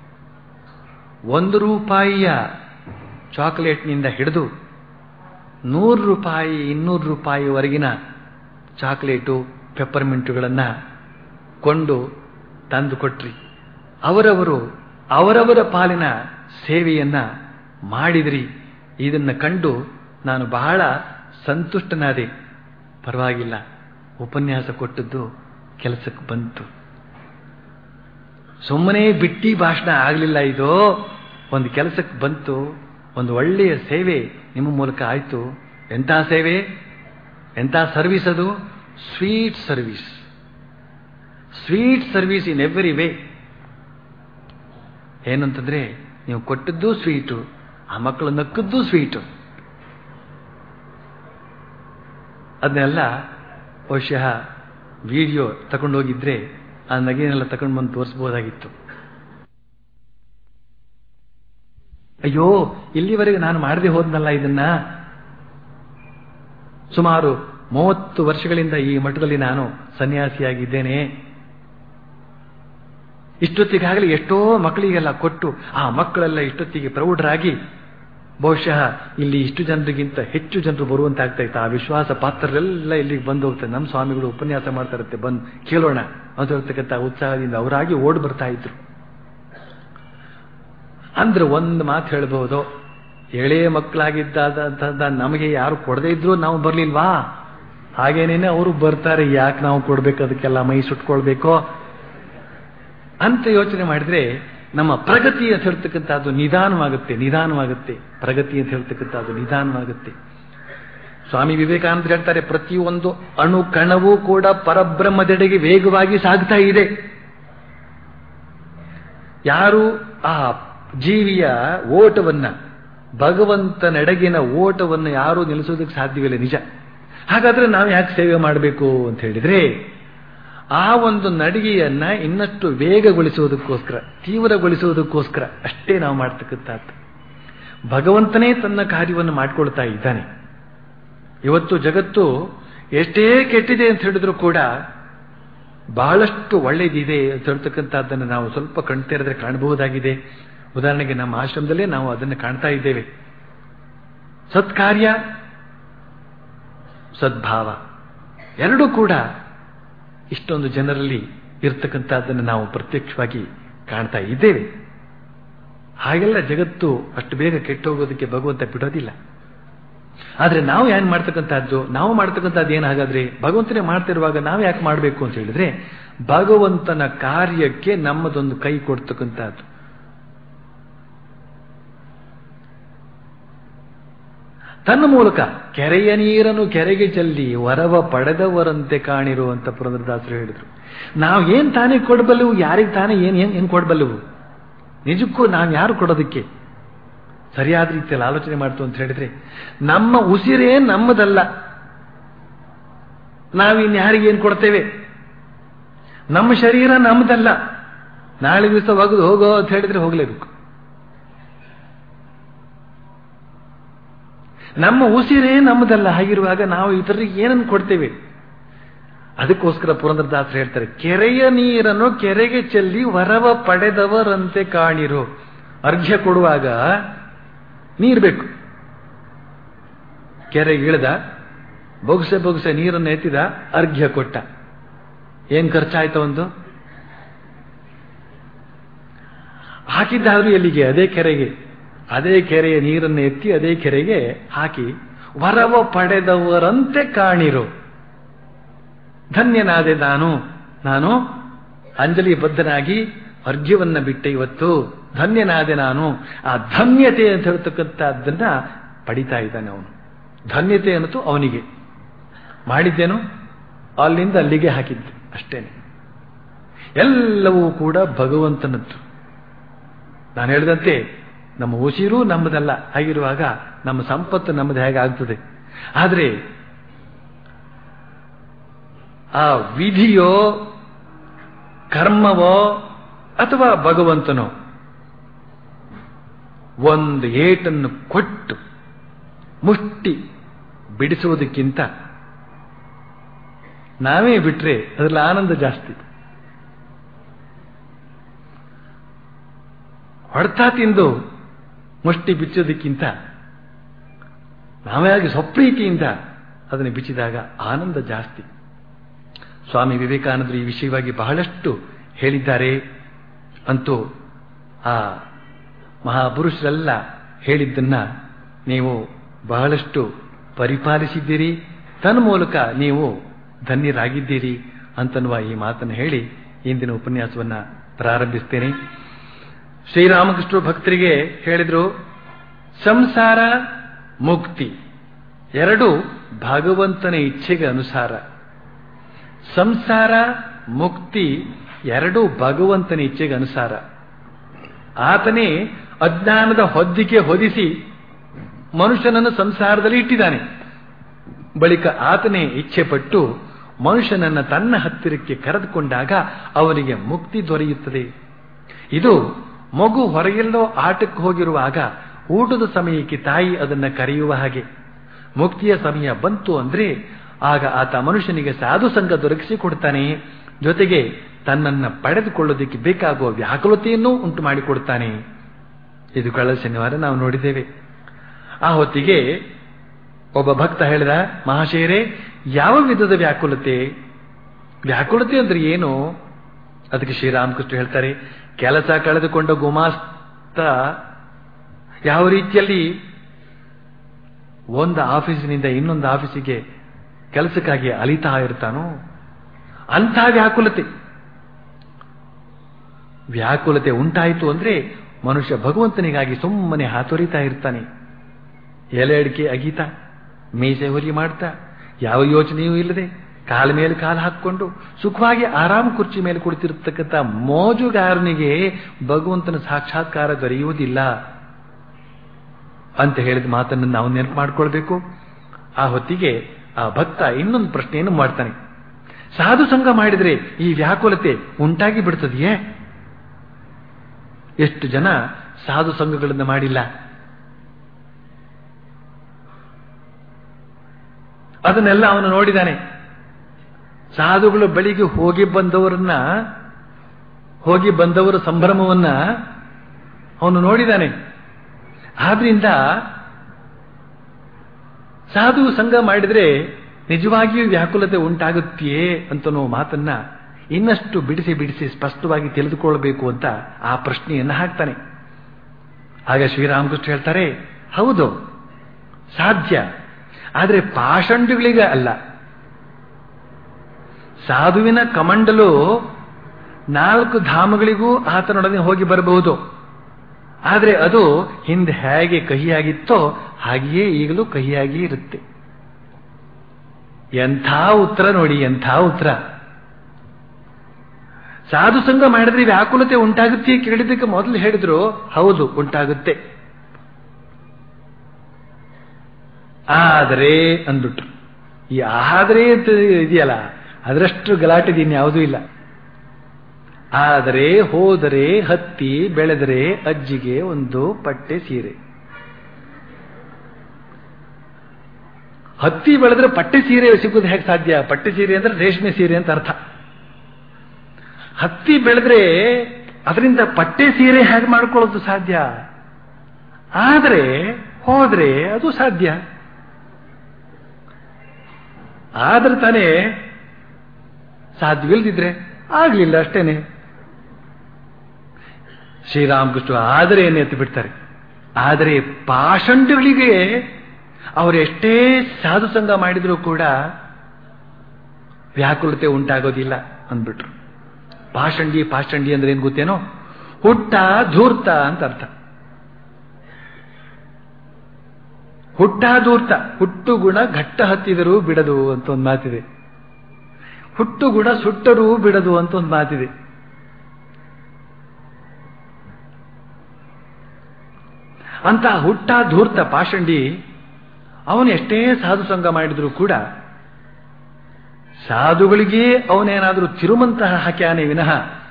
ಒಂದು ರೂಪಾಯಿಯ ಚಾಕೊಲೇಟ್ನಿಂದ ಹಿಡಿದು ನೂರು ರೂಪಾಯಿ ಇನ್ನೂರು ರೂಪಾಯಿವರೆಗಿನ ಚಾಕ್ಲೇಟು ಪೆಪ್ಪರ್ಮಿಂಟುಗಳನ್ನು ಕೊಂಡು ತಂದು ಕೊಟ್ರಿ ಅವರವರು ಅವರವರ ಪಾಲಿನ ಸೇವೆಯನ್ನ ಮಾಡಿದ್ರಿ ಇದನ್ನು ಕಂಡು ನಾನು ಬಹಳ ಸಂತುಷ್ಟನಾದೆ ಪರವಾಗಿಲ್ಲ ಉಪನ್ಯಾಸ ಕೊಟ್ಟದ್ದು ಕೆಲಸಕ್ಕೆ ಬಂತು ಸುಮ್ಮನೆ ಬಿಟ್ಟಿ ಭಾಷಣ ಆಗಲಿಲ್ಲ ಇದು ಒಂದು ಕೆಲಸಕ್ಕೆ ಬಂತು ಒಂದು ಒಳ್ಳೆಯ ಸೇವೆ ನಿಮ್ಮ ಮೂಲಕ ಆಯಿತು ಎಂಥ ಸೇವೆ ಎಂಥ ಸರ್ವಿಸ್ ಅದು sweet service sweet service in every way ಏನಂತಂದ್ರೆ ನೀವು ಕೊಟ್ಟದ್ದು ಸ್ವೀಟು ಆ ಮಕ್ಕಳು ನಕ್ಕದ್ದು ಸ್ವೀಟು ಅದನ್ನೆಲ್ಲ ಬಹುಶಃ ವಿಡಿಯೋ ತಗೊಂಡೋಗಿದ್ರೆ ಆ ನಗೆನೆಲ್ಲ ತಗೊಂಡು ಬಂದು ತೋರಿಸ್ಬೋದಾಗಿತ್ತು ಅಯ್ಯೋ ಇಲ್ಲಿವರೆಗೆ ನಾನು ಮಾಡದೆ ಹೋದ್ನಲ್ಲ ಇದನ್ನ ಸುಮಾರು ಮೂವತ್ತು ವರ್ಷಗಳಿಂದ ಈ ಮಠದಲ್ಲಿ ನಾನು ಸನ್ಯಾಸಿಯಾಗಿದ್ದೇನೆ ಇಷ್ಟೊತ್ತಿಗಾಗಲೇ ಎಷ್ಟೋ ಮಕ್ಕಳಿಗೆಲ್ಲ ಕೊಟ್ಟು ಆ ಮಕ್ಕಳೆಲ್ಲ ಇಷ್ಟೊತ್ತಿಗೆ ಪ್ರೌಢರಾಗಿ ಬಹುಶಃ ಇಲ್ಲಿ ಇಷ್ಟು ಜನರಿಗಿಂತ ಹೆಚ್ಚು ಜನರು ಬರುವಂತಾಗ್ತಾ ಇತ್ತು ಆ ವಿಶ್ವಾಸ ಪಾತ್ರರೆಲ್ಲ ಇಲ್ಲಿಗೆ ಬಂದು ಹೋಗ್ತಾರೆ ನಮ್ಮ ಸ್ವಾಮಿಗಳು ಉಪನ್ಯಾಸ ಮಾಡ್ತಾ ಇರುತ್ತೆ ಬಂದು ಕೇಳೋಣ ಅಂತ ಹೇಳ್ತಕ್ಕಂಥ ಉತ್ಸಾಹದಿಂದ ಅವರಾಗಿ ಓಡ್ ಬರ್ತಾ ಇದ್ರು ಅಂದ್ರೆ ಒಂದು ಮಾತು ಹೇಳಬಹುದು ಎಳೆ ಮಕ್ಕಳಾಗಿದ್ದ ನಮಗೆ ಯಾರು ಕೊಡದೇ ಇದ್ರು ನಾವು ಬರ್ಲಿಲ್ವಾ ಹಾಗೇನೇನೆ ಅವರು ಬರ್ತಾರೆ ಯಾಕೆ ನಾವು ಕೊಡ್ಬೇಕು ಅದಕ್ಕೆಲ್ಲ ಮೈ ಸುಟ್ಕೊಳ್ಬೇಕೋ ಅಂತ ಯೋಚನೆ ಮಾಡಿದ್ರೆ ನಮ್ಮ ಪ್ರಗತಿ ಅಂತ ಹೇಳ್ತಕ್ಕಂಥದ್ದು ನಿಧಾನವಾಗುತ್ತೆ ನಿಧಾನವಾಗುತ್ತೆ ಪ್ರಗತಿ ಅಂತ ಹೇಳ್ತಕ್ಕಂಥದ್ದು ನಿಧಾನವಾಗುತ್ತೆ ಸ್ವಾಮಿ ವಿವೇಕಾನಂದ ಹೇಳ್ತಾರೆ ಪ್ರತಿಯೊಂದು ಅಣು ಕಣವೂ ಕೂಡ ಪರಬ್ರಹ್ಮದೆಡೆಗೆ ವೇಗವಾಗಿ ಸಾಗ್ತಾ ಇದೆ ಯಾರು ಆ ಜೀವಿಯ ಓಟವನ್ನ ಭಗವಂತನೆಡೆಗಿನ ಓಟವನ್ನು ಯಾರೂ ನಿಲ್ಲಿಸೋದಕ್ಕೆ ಸಾಧ್ಯವಿಲ್ಲ ನಿಜ ಹಾಗಾದ್ರೆ ನಾವು ಯಾಕೆ ಸೇವೆ ಮಾಡಬೇಕು ಅಂತ ಹೇಳಿದ್ರೆ ಆ ಒಂದು ನಡಿಗೆಯನ್ನ ಇನ್ನಷ್ಟು ವೇಗಗೊಳಿಸುವುದಕ್ಕೋಸ್ಕರ ತೀವ್ರಗೊಳಿಸುವುದಕ್ಕೋಸ್ಕರ ಅಷ್ಟೇ ನಾವು ಮಾಡ್ತಕ್ಕಂಥದ್ದು ಭಗವಂತನೇ ತನ್ನ ಕಾರ್ಯವನ್ನು ಮಾಡ್ಕೊಳ್ತಾ ಇದ್ದಾನೆ ಇವತ್ತು ಜಗತ್ತು ಎಷ್ಟೇ ಕೆಟ್ಟಿದೆ ಅಂತ ಹೇಳಿದ್ರು ಕೂಡ ಬಹಳಷ್ಟು ಒಳ್ಳೇದಿದೆ ಅಂತ ಹೇಳ್ತಕ್ಕಂಥದ್ದನ್ನು ನಾವು ಸ್ವಲ್ಪ ಕಣ್ತೇರಿದ್ರೆ ಕಾಣಬಹುದಾಗಿದೆ ಉದಾಹರಣೆಗೆ ನಮ್ಮ ಆಶ್ರಮದಲ್ಲೇ ನಾವು ಅದನ್ನು ಕಾಣ್ತಾ ಇದ್ದೇವೆ ಸತ್ಕಾರ್ಯ ಸದ್ಭಾವ ಎರಡೂ ಕೂಡ ಇಷ್ಟೊಂದು ಜನರಲ್ಲಿ ಇರ್ತಕ್ಕಂಥದ್ದನ್ನು ನಾವು ಪ್ರತ್ಯಕ್ಷವಾಗಿ ಕಾಣ್ತಾ ಇದ್ದೇವೆ ಹಾಗೆಲ್ಲ ಜಗತ್ತು ಅಷ್ಟು ಬೇಗ ಕೆಟ್ಟು ಹೋಗೋದಕ್ಕೆ ಭಗವಂತ ಬಿಡೋದಿಲ್ಲ ಆದ್ರೆ ನಾವು ಏನ್ ಮಾಡ್ತಕ್ಕಂಥದ್ದು ನಾವು ಮಾಡ್ತಕ್ಕಂಥದ್ದು ಏನು ಹಾಗಾದ್ರೆ ಭಗವಂತನೇ ಮಾಡ್ತಿರುವಾಗ ನಾವು ಯಾಕೆ ಮಾಡಬೇಕು ಅಂತ ಹೇಳಿದ್ರೆ ಭಗವಂತನ ಕಾರ್ಯಕ್ಕೆ ನಮ್ಮದೊಂದು ಕೈ ಕೊಡ್ತಕ್ಕಂಥದ್ದು ತನ್ನ ಮೂಲಕ ಕೆರೆಯ ನೀರನ್ನು ಕೆರೆಗೆ ಚೆಲ್ಲಿ ವರವ ಪಡೆದವರಂತೆ ಕಾಣಿರು ಅಂತ ಪುರಂದ್ರದಾಸರು ಹೇಳಿದ್ರು ನಾವು ಏನ್ ತಾನೇ ಕೊಡಬಲ್ಲೆವು ಯಾರಿಗೆ ತಾನೇ ಏನ್ ಏನ್ ಏನ್ ಕೊಡಬಲ್ಲೆವು ನಿಜಕ್ಕೂ ನಾವು ಯಾರು ಕೊಡೋದಕ್ಕೆ ಸರಿಯಾದ ರೀತಿಯಲ್ಲಿ ಆಲೋಚನೆ ಮಾಡ್ತು ಅಂತ ಹೇಳಿದ್ರೆ ನಮ್ಮ ಉಸಿರೇ ನಮ್ಮದಲ್ಲ ನಾವಿನ್ಯಾರಿಗೆ ಏನ್ ಕೊಡ್ತೇವೆ ನಮ್ಮ ಶರೀರ ನಮ್ಮದಲ್ಲ ನಾಳೆ ದಿವಸ ಒಗದು ಹೋಗೋ ಅಂತ ಹೇಳಿದ್ರೆ ಹೋಗ್ಲೇಬೇಕು ನಮ್ಮ ಉಸಿರೇ ನಮ್ಮದಲ್ಲ ಹಾಗಿರುವಾಗ ನಾವು ಇತರರಿಗೆ ಏನನ್ನು ಕೊಡ್ತೇವೆ ಅದಕ್ಕೋಸ್ಕರ ಪುರಂದ್ರದಾಸರು ಹೇಳ್ತಾರೆ ಕೆರೆಯ ನೀರನ್ನು ಕೆರೆಗೆ ಚೆಲ್ಲಿ ವರವ ಪಡೆದವರಂತೆ ಕಾಣಿರು ಅರ್ಘ್ಯ ಕೊಡುವಾಗ ನೀರು ಬೇಕು ಕೆರೆಗೆ ಇಳಿದ ಬೊಗಸೆ ಬೊಗಸೆ ನೀರನ್ನು ಎತ್ತಿದ ಅರ್ಘ್ಯ ಕೊಟ್ಟ ಏನ್ ಖರ್ಚಾಯ್ತು ಒಂದು ಹಾಕಿದ್ದಾದ್ರೂ ಎಲ್ಲಿಗೆ ಅದೇ ಕೆರೆಗೆ ಅದೇ ಕೆರೆಯ ನೀರನ್ನು ಎತ್ತಿ ಅದೇ ಕೆರೆಗೆ ಹಾಕಿ ವರವ ಪಡೆದವರಂತೆ ಕಾಣಿರು ಧನ್ಯನಾದೆ ನಾನು ನಾನು ಅಂಜಲಿ ಬದ್ಧನಾಗಿ ಅರ್ಘ್ಯವನ್ನ ಬಿಟ್ಟೆ ಇವತ್ತು ಧನ್ಯನಾದೆ ನಾನು ಆ ಧನ್ಯತೆ ಅಂತ ಹೇಳ್ತಕ್ಕಂಥದ್ದನ್ನ ಪಡಿತಾ ಇದ್ದಾನೆ ಅವನು ಧನ್ಯತೆ ಅನ್ನತು ಅವನಿಗೆ ಮಾಡಿದ್ದೇನು ಅಲ್ಲಿಂದ ಅಲ್ಲಿಗೆ ಹಾಕಿದ್ದು ಅಷ್ಟೇನೆ ಎಲ್ಲವೂ ಕೂಡ ಭಗವಂತನದ್ದು ನಾನು ಹೇಳಿದಂತೆ ನಮ್ಮ ಉಸಿರು ನಮ್ಮದಲ್ಲ ಹಾಗಿರುವಾಗ ನಮ್ಮ ಸಂಪತ್ತು ನಮ್ಮದು ಹೇಗೆ ಆಗ್ತದೆ ಆದರೆ ಆ ವಿಧಿಯೋ ಕರ್ಮವೋ ಅಥವಾ ಭಗವಂತನೋ ಒಂದು ಏಟನ್ನು ಕೊಟ್ಟು ಮುಷ್ಟಿ ಬಿಡಿಸುವುದಕ್ಕಿಂತ ನಾವೇ ಬಿಟ್ರೆ ಅದರಲ್ಲಿ ಆನಂದ ಜಾಸ್ತಿ ಹೊಡ್ತಾ ತಿಂದು ಮುಷ್ಟಿ ಬಿಚ್ಚೋದಕ್ಕಿಂತ ನಾವೇ ಆಗಿ ಸ್ವಪ್ರೀತಿಯಿಂದ ಅದನ್ನು ಬಿಚ್ಚಿದಾಗ ಆನಂದ ಜಾಸ್ತಿ ಸ್ವಾಮಿ ವಿವೇಕಾನಂದರು ಈ ವಿಷಯವಾಗಿ ಬಹಳಷ್ಟು ಹೇಳಿದ್ದಾರೆ ಅಂತೂ ಆ ಮಹಾಪುರುಷರೆಲ್ಲ ಹೇಳಿದ್ದನ್ನ ನೀವು ಬಹಳಷ್ಟು ಪರಿಪಾಲಿಸಿದ್ದೀರಿ ತನ್ನ ಮೂಲಕ ನೀವು ಧನ್ಯರಾಗಿದ್ದೀರಿ ಅಂತನ್ನುವ ಈ ಮಾತನ್ನು ಹೇಳಿ ಇಂದಿನ ಉಪನ್ಯಾಸವನ್ನ ಪ್ರಾರಂಭಿಸ್ತೇನೆ ಶ್ರೀರಾಮಕೃಷ್ಣ ಭಕ್ತರಿಗೆ ಹೇಳಿದ್ರು ಸಂಸಾರ ಮುಕ್ತಿ ಎರಡು ಭಗವಂತನ ಇಚ್ಛೆಗೆ ಅನುಸಾರ ಸಂಸಾರ ಮುಕ್ತಿ ಎರಡು ಭಗವಂತನ ಇಚ್ಛೆಗೆ ಅನುಸಾರ ಆತನೇ ಅಜ್ಞಾನದ ಹೊದ್ದಿಕೆ ಹೊದಿಸಿ ಮನುಷ್ಯನನ್ನು ಸಂಸಾರದಲ್ಲಿ ಇಟ್ಟಿದ್ದಾನೆ ಬಳಿಕ ಆತನೇ ಇಚ್ಛೆ ಪಟ್ಟು ಮನುಷ್ಯನನ್ನ ತನ್ನ ಹತ್ತಿರಕ್ಕೆ ಕರೆದುಕೊಂಡಾಗ ಅವನಿಗೆ ಮುಕ್ತಿ ದೊರೆಯುತ್ತದೆ ಇದು ಮಗು ಹೊರಗೆಲ್ಲೋ ಆಟಕ್ಕೆ ಹೋಗಿರುವಾಗ ಊಟದ ಸಮಯಕ್ಕೆ ತಾಯಿ ಅದನ್ನ ಕರೆಯುವ ಹಾಗೆ ಮುಕ್ತಿಯ ಸಮಯ ಬಂತು ಅಂದ್ರೆ ಆಗ ಆತ ಮನುಷ್ಯನಿಗೆ ಸಾಧು ಸಂಘ ದೊರಕಿಸಿ ಕೊಡ್ತಾನೆ ಜೊತೆಗೆ ತನ್ನನ್ನ ಪಡೆದುಕೊಳ್ಳೋದಕ್ಕೆ ಬೇಕಾಗುವ ವ್ಯಾಕುಲತೆಯನ್ನೂ ಉಂಟು ಮಾಡಿಕೊಡ್ತಾನೆ ಇದು ಕಳೆದ ಶನಿವಾರ ನಾವು ನೋಡಿದ್ದೇವೆ ಆ ಹೊತ್ತಿಗೆ ಒಬ್ಬ ಭಕ್ತ ಹೇಳಿದ ಮಹಾಶಯರೇ ಯಾವ ವಿಧದ ವ್ಯಾಕುಲತೆ ವ್ಯಾಕುಲತೆ ಅಂದ್ರೆ ಏನು ಅದಕ್ಕೆ ಶ್ರೀರಾಮಕೃಷ್ಣ ಹೇಳ್ತಾರೆ ಕೆಲಸ ಕಳೆದುಕೊಂಡ ಗುಮಾಸ್ತ ಯಾವ ರೀತಿಯಲ್ಲಿ ಒಂದು ಆಫೀಸಿನಿಂದ ಇನ್ನೊಂದು ಆಫೀಸಿಗೆ ಕೆಲಸಕ್ಕಾಗಿ ಅಲಿತಾ ಇರ್ತಾನೋ ಅಂಥ ವ್ಯಾಕುಲತೆ ವ್ಯಾಕುಲತೆ ಉಂಟಾಯಿತು ಅಂದ್ರೆ ಮನುಷ್ಯ ಭಗವಂತನಿಗಾಗಿ ಸುಮ್ಮನೆ ಹಾತೊರಿತಾ ಇರ್ತಾನೆ ಎಲೆ ಅಡಿಕೆ ಅಗೀತಾ ಮೀಸೆ ಹೊರಿ ಮಾಡ್ತಾ ಯಾವ ಯೋಚನೆಯೂ ಇಲ್ಲದೆ ಕಾಲ ಮೇಲೆ ಕಾಲು ಹಾಕಿಕೊಂಡು ಸುಖವಾಗಿ ಆರಾಮ ಕುರ್ಚಿ ಮೇಲೆ ಕುಳಿತಿರ್ತಕ್ಕಂಥ ಮೋಜುಗಾರನಿಗೆ ಭಗವಂತನ ಸಾಕ್ಷಾತ್ಕಾರ ದೊರೆಯುವುದಿಲ್ಲ ಅಂತ ಹೇಳಿದ ಮಾತನ್ನು ನಾವು ನೆನಪು ಮಾಡ್ಕೊಳ್ಬೇಕು ಆ ಹೊತ್ತಿಗೆ ಆ ಭಕ್ತ ಇನ್ನೊಂದು ಪ್ರಶ್ನೆಯನ್ನು ಮಾಡ್ತಾನೆ ಸಾಧು ಸಂಘ ಮಾಡಿದ್ರೆ ಈ ವ್ಯಾಕುಲತೆ ಉಂಟಾಗಿ ಬಿಡ್ತದೆಯೇ ಎಷ್ಟು ಜನ ಸಾಧು ಸಂಘಗಳನ್ನು ಮಾಡಿಲ್ಲ ಅದನ್ನೆಲ್ಲ ಅವನು ನೋಡಿದಾನೆ ಸಾಧುಗಳು ಬಳಿಗೆ ಹೋಗಿ ಬಂದವರನ್ನ ಹೋಗಿ ಬಂದವರ ಸಂಭ್ರಮವನ್ನ ಅವನು ನೋಡಿದಾನೆ ಆದ್ರಿಂದ ಸಾಧು ಸಂಘ ಮಾಡಿದ್ರೆ ನಿಜವಾಗಿಯೂ ವ್ಯಾಕುಲತೆ ಉಂಟಾಗುತ್ತೆಯೇ ಅಂತನೋ ಮಾತನ್ನ ಇನ್ನಷ್ಟು ಬಿಡಿಸಿ ಬಿಡಿಸಿ ಸ್ಪಷ್ಟವಾಗಿ ತಿಳಿದುಕೊಳ್ಳಬೇಕು ಅಂತ ಆ ಪ್ರಶ್ನೆಯನ್ನು ಹಾಕ್ತಾನೆ ಆಗ ಶ್ರೀರಾಮಕೃಷ್ಣ ಹೇಳ್ತಾರೆ ಹೌದು ಸಾಧ್ಯ ಆದರೆ ಪಾಷಂಡುಗಳಿಗೆ ಅಲ್ಲ ಸಾಧುವಿನ ಕಮಂಡಲು ನಾಲ್ಕು ಧಾಮಗಳಿಗೂ ಆತನೊಡನೆ ಹೋಗಿ ಬರಬಹುದು ಆದರೆ ಅದು ಹಿಂದೆ ಹೇಗೆ ಕಹಿಯಾಗಿತ್ತೋ ಹಾಗೆಯೇ ಈಗಲೂ ಕಹಿಯಾಗಿ ಇರುತ್ತೆ ಎಂಥ ಉತ್ತರ ನೋಡಿ ಎಂಥ ಉತ್ತರ ಸಾಧು ಸಂಘ ಮಾಡಿದ್ರೆ ವ್ಯಾಕುಲತೆ ಉಂಟಾಗುತ್ತೆ ಕೇಳಿದ್ದಕ್ಕೆ ಮೊದಲು ಹೇಳಿದ್ರು ಹೌದು ಉಂಟಾಗುತ್ತೆ ಆದರೆ ಅಂದ್ಬಿಟ್ರು ಈ ಆದರೆ ಅಂತ ಇದೆಯಲ್ಲ ಅದರಷ್ಟು ಗಲಾಟೆ ಯಾವುದೂ ಇಲ್ಲ ಆದರೆ ಹೋದರೆ ಹತ್ತಿ ಬೆಳೆದರೆ ಅಜ್ಜಿಗೆ ಒಂದು ಪಟ್ಟೆ ಸೀರೆ ಹತ್ತಿ ಬೆಳೆದ್ರೆ ಪಟ್ಟೆ ಸೀರೆ ಸಿಗೋದು ಹೇಗೆ ಸಾಧ್ಯ ಪಟ್ಟೆ ಸೀರೆ ಅಂದ್ರೆ ರೇಷ್ಮೆ ಸೀರೆ ಅಂತ ಅರ್ಥ ಹತ್ತಿ ಬೆಳೆದ್ರೆ ಅದರಿಂದ ಪಟ್ಟೆ ಸೀರೆ ಹೇಗೆ ಮಾಡ್ಕೊಳ್ಳೋದು ಸಾಧ್ಯ ಆದರೆ ಹೋದ್ರೆ ಅದು ಸಾಧ್ಯ ಆದ್ರೆ ತಾನೇ ಸಾಧ್ಯವಿಲ್ದಿದ್ರೆ ಆಗ್ಲಿಲ್ಲ ಅಷ್ಟೇನೆ ಶ್ರೀರಾಮಕೃಷ್ಣ ಆದರೆ ಏನು ಎತ್ತಿ ಬಿಡ್ತಾರೆ ಆದರೆ ಪಾಷಂಡುಗಳಿಗೆ ಅವರೆಷ್ಟೇ ಸಾಧು ಸಂಘ ಮಾಡಿದರೂ ಕೂಡ ವ್ಯಾಕುಲತೆ ಉಂಟಾಗೋದಿಲ್ಲ ಅಂದ್ಬಿಟ್ರು ಪಾಷಂಡಿ ಪಾಷಂಡಿ ಅಂದ್ರೆ ಏನ್ ಗೊತ್ತೇನೋ ಹುಟ್ಟ ಧೂರ್ತ ಅಂತ ಅರ್ಥ ಹುಟ್ಟ ಧೂರ್ತ ಹುಟ್ಟು ಗುಣ ಘಟ್ಟ ಹತ್ತಿದರೂ ಬಿಡದು ಅಂತ ಒಂದು ಮಾತಿದೆ ಹುಟ್ಟು ಗುಣ ಸುಟ್ಟರೂ ಬಿಡದು ಅಂತ ಒಂದು ಮಾತಿದೆ ಅಂತ ಹುಟ್ಟ ಧೂರ್ತ ಪಾಷಂಡಿ ಅವನು ಎಷ್ಟೇ ಸಾಧು ಸಂಘ ಮಾಡಿದರೂ ಕೂಡ ಸಾಧುಗಳಿಗೆ ಅವನೇನಾದರೂ ತಿರುಮಂತಹ ಹಾಕ್ಯಾನೆ ವಿನಃ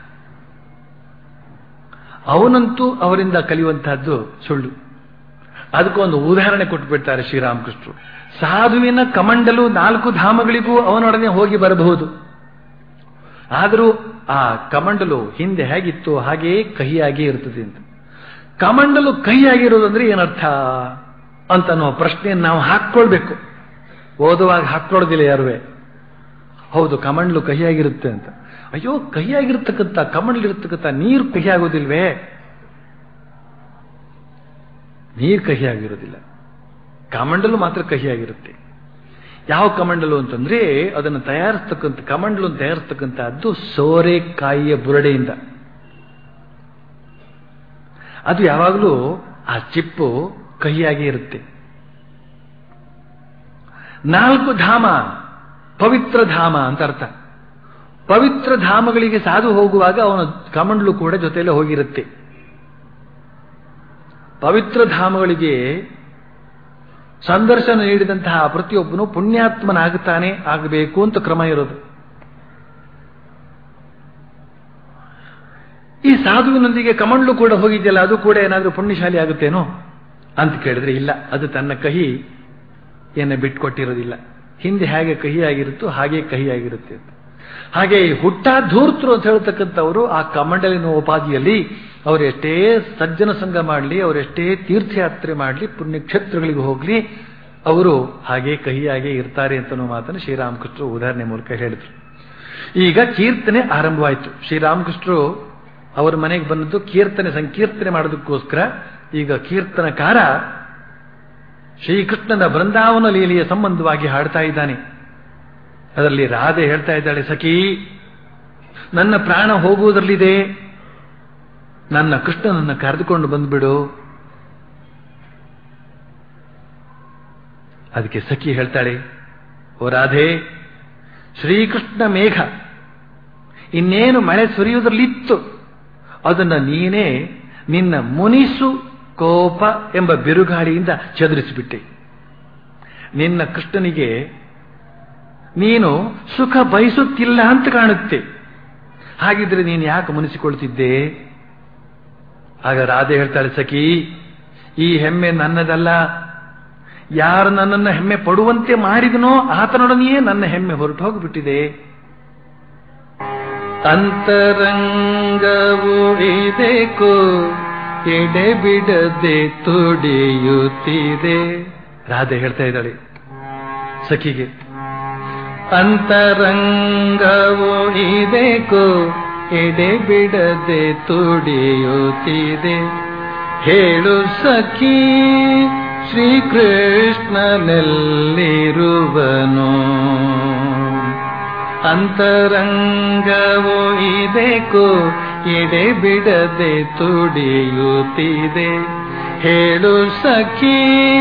ಅವನಂತೂ ಅವರಿಂದ ಕಲಿಯುವಂತಹದ್ದು ಸುಳ್ಳು ಅದಕ್ಕೊಂದು ಉದಾಹರಣೆ ಕೊಟ್ಟುಬಿಡ್ತಾರೆ ಶ್ರೀರಾಮಕೃಷ್ಣರು ಸಾಧುವಿನ ಕಮಂಡಲು ನಾಲ್ಕು ಧಾಮಗಳಿಗೂ ಅವನೊಡನೆ ಹೋಗಿ ಬರಬಹುದು ಆದರೂ ಆ ಕಮಂಡಲು ಹಿಂದೆ ಹೇಗಿತ್ತು ಹಾಗೆಯೇ ಕಹಿಯಾಗಿ ಇರ್ತದೆ ಅಂತ ಕಮಂಡಲು ಕಹಿಯಾಗಿರೋದಂದ್ರೆ ಏನರ್ಥ ಅಂತ ನಾವು ಪ್ರಶ್ನೆಯನ್ನು ನಾವು ಹಾಕ್ಕೊಳ್ಬೇಕು ಓದುವಾಗ ಹಾಕ್ಕೊಳ್ಳೋದಿಲ್ಲ ಯಾರುವೆ ಹೌದು ಕಮಂಡ್ಲು ಕಹಿಯಾಗಿರುತ್ತೆ ಅಂತ ಅಯ್ಯೋ ಕಹಿಯಾಗಿರ್ತಕ್ಕಂಥ ಕಮಂಡ್ಲಿರ್ತಕ್ಕಂಥ ನೀರು ಕಹಿಯಾಗೋದಿಲ್ವೇ ನೀರು ಕಹಿಯಾಗಿರೋದಿಲ್ಲ ಕಮಂಡಲು ಮಾತ್ರ ಕಹಿಯಾಗಿರುತ್ತೆ ಯಾವ ಕಮಂಡಲು ಅಂತಂದ್ರೆ ಅದನ್ನು ತಯಾರಿಸ್ತಕ್ಕಂಥ ಕಮಂಡಲು ತಯಾರಿಸ್ತಕ್ಕಂಥದ್ದು ಸೋರೆಕಾಯಿಯ ಬುರಡೆಯಿಂದ ಅದು ಯಾವಾಗಲೂ ಆ ಚಿಪ್ಪು ಕಹಿಯಾಗಿ ಇರುತ್ತೆ ನಾಲ್ಕು ಧಾಮ ಪವಿತ್ರ ಧಾಮ ಅಂತ ಅರ್ಥ ಪವಿತ್ರ ಧಾಮಗಳಿಗೆ ಸಾಧು ಹೋಗುವಾಗ ಅವನ ಕಮಂಡ್ಲು ಕೂಡ ಜೊತೆಯಲ್ಲೇ ಹೋಗಿರುತ್ತೆ ಪವಿತ್ರ ಧಾಮಗಳಿಗೆ ಸಂದರ್ಶನ ನೀಡಿದಂತಹ ಪ್ರತಿಯೊಬ್ಬನು ಪುಣ್ಯಾತ್ಮನಾಗುತ್ತಾನೆ ಆಗಬೇಕು ಅಂತ ಕ್ರಮ ಇರೋದು ಈ ಸಾಧುವಿನೊಂದಿಗೆ ಕಮಂಡ್ಲು ಕೂಡ ಹೋಗಿದೆಯಲ್ಲ ಅದು ಕೂಡ ಏನಾದರೂ ಪುಣ್ಯಶಾಲಿ ಆಗುತ್ತೇನೋ ಅಂತ ಕೇಳಿದ್ರೆ ಇಲ್ಲ ಅದು ತನ್ನ ಕಹಿ ಏನ ಬಿಟ್ಕೊಟ್ಟಿರೋದಿಲ್ಲ ಹಿಂದೆ ಹೇಗೆ ಕಹಿ ಆಗಿರುತ್ತೋ ಹಾಗೆ ಕಹಿ ಆಗಿರುತ್ತೆ ಅಂತ ಹಾಗೆ ಹುಟ್ಟ ಧೂರ್ತರು ಅಂತ ಹೇಳ್ತಕ್ಕಂಥವರು ಆ ಕಮಂಡಲಿನ ಉಪಾಧಿಯಲ್ಲಿ ಅವರು ಎಷ್ಟೇ ಸಜ್ಜನ ಸಂಘ ಮಾಡಲಿ ಅವರೆಷ್ಟೇ ತೀರ್ಥಯಾತ್ರೆ ಮಾಡಲಿ ಪುಣ್ಯಕ್ಷೇತ್ರಗಳಿಗೆ ಹೋಗಲಿ ಅವರು ಹಾಗೆ ಕಹಿಯಾಗೆ ಇರ್ತಾರೆ ಅಂತ ಮಾತನ್ನು ಶ್ರೀರಾಮಕೃಷ್ಣರು ಉದಾಹರಣೆ ಮೂಲಕ ಹೇಳಿದ್ರು ಈಗ ಕೀರ್ತನೆ ಆರಂಭವಾಯಿತು ಶ್ರೀರಾಮಕೃಷ್ಣರು ಅವರ ಮನೆಗೆ ಬಂದದ್ದು ಕೀರ್ತನೆ ಸಂಕೀರ್ತನೆ ಮಾಡೋದಕ್ಕೋಸ್ಕರ ಈಗ ಕೀರ್ತನಕಾರ ಶ್ರೀಕೃಷ್ಣನ ಬೃಂದಾವನ ಲೀಲೆಯ ಸಂಬಂಧವಾಗಿ ಹಾಡ್ತಾ ಇದ್ದಾನೆ ಅದರಲ್ಲಿ ರಾಧೆ ಹೇಳ್ತಾ ಇದ್ದಾಳೆ ಸಖಿ ನನ್ನ ಪ್ರಾಣ ಹೋಗುವುದರಲ್ಲಿದೆ ನನ್ನ ಕೃಷ್ಣನನ್ನು ಕರೆದುಕೊಂಡು ಬಂದ್ಬಿಡು ಅದಕ್ಕೆ ಸಖಿ ಹೇಳ್ತಾಳೆ ಓ ರಾಧೆ ಶ್ರೀಕೃಷ್ಣ ಮೇಘ ಇನ್ನೇನು ಮಳೆ ಸುರಿಯುವುದರಲ್ಲಿತ್ತು ಅದನ್ನ ನೀನೇ ನಿನ್ನ ಮುನಿಸು ಕೋಪ ಎಂಬ ಬಿರುಗಾಳಿಯಿಂದ ಚದುರಿಸಿಬಿಟ್ಟೆ ನಿನ್ನ ಕೃಷ್ಣನಿಗೆ ನೀನು ಸುಖ ಬಯಸುತ್ತಿಲ್ಲ ಅಂತ ಕಾಣುತ್ತೆ ಹಾಗಿದ್ರೆ ನೀನು ಯಾಕೆ ಮುನಿಸಿಕೊಳ್ತಿದ್ದೆ ಆಗ ರಾಧೆ ಹೇಳ್ತಾಳೆ ಸಖಿ ಈ ಹೆಮ್ಮೆ ನನ್ನದಲ್ಲ ಯಾರು ನನ್ನನ್ನು ಹೆಮ್ಮೆ ಪಡುವಂತೆ ಮಾಡಿದನೋ ಆತನೊಡನೆಯೇ ನನ್ನ ಹೆಮ್ಮೆ ಹೊರಟು ಹೋಗಿಬಿಟ್ಟಿದೆ ಅಂತರಂಗವು ಇದೆಕೋ ಎಡೆ ಬಿಡದೆ ತುಡಿಯುತ್ತಿದೆ ರಾಧೆ ಹೇಳ್ತಾ ಇದ್ದಾಳೆ ಸಖಿಗೆ ಅಂತರಂಗವು ಇದೆಕೋ ಎಡೆ ಬಿಡದೆ ತುಡಿಯುತ್ತಿದೆ ಹೇಳು ಸಖಿ ಶ್ರೀಕೃಷ್ಣನೆಲ್ಲಿರುವನು ಅಂತರಂಗವು ಇದೆಕೋ ಎಡೆ ಬಿಡದೆ ತುಡಿಯುತ್ತಿದೆ ಹೇಳು ಸಖಿ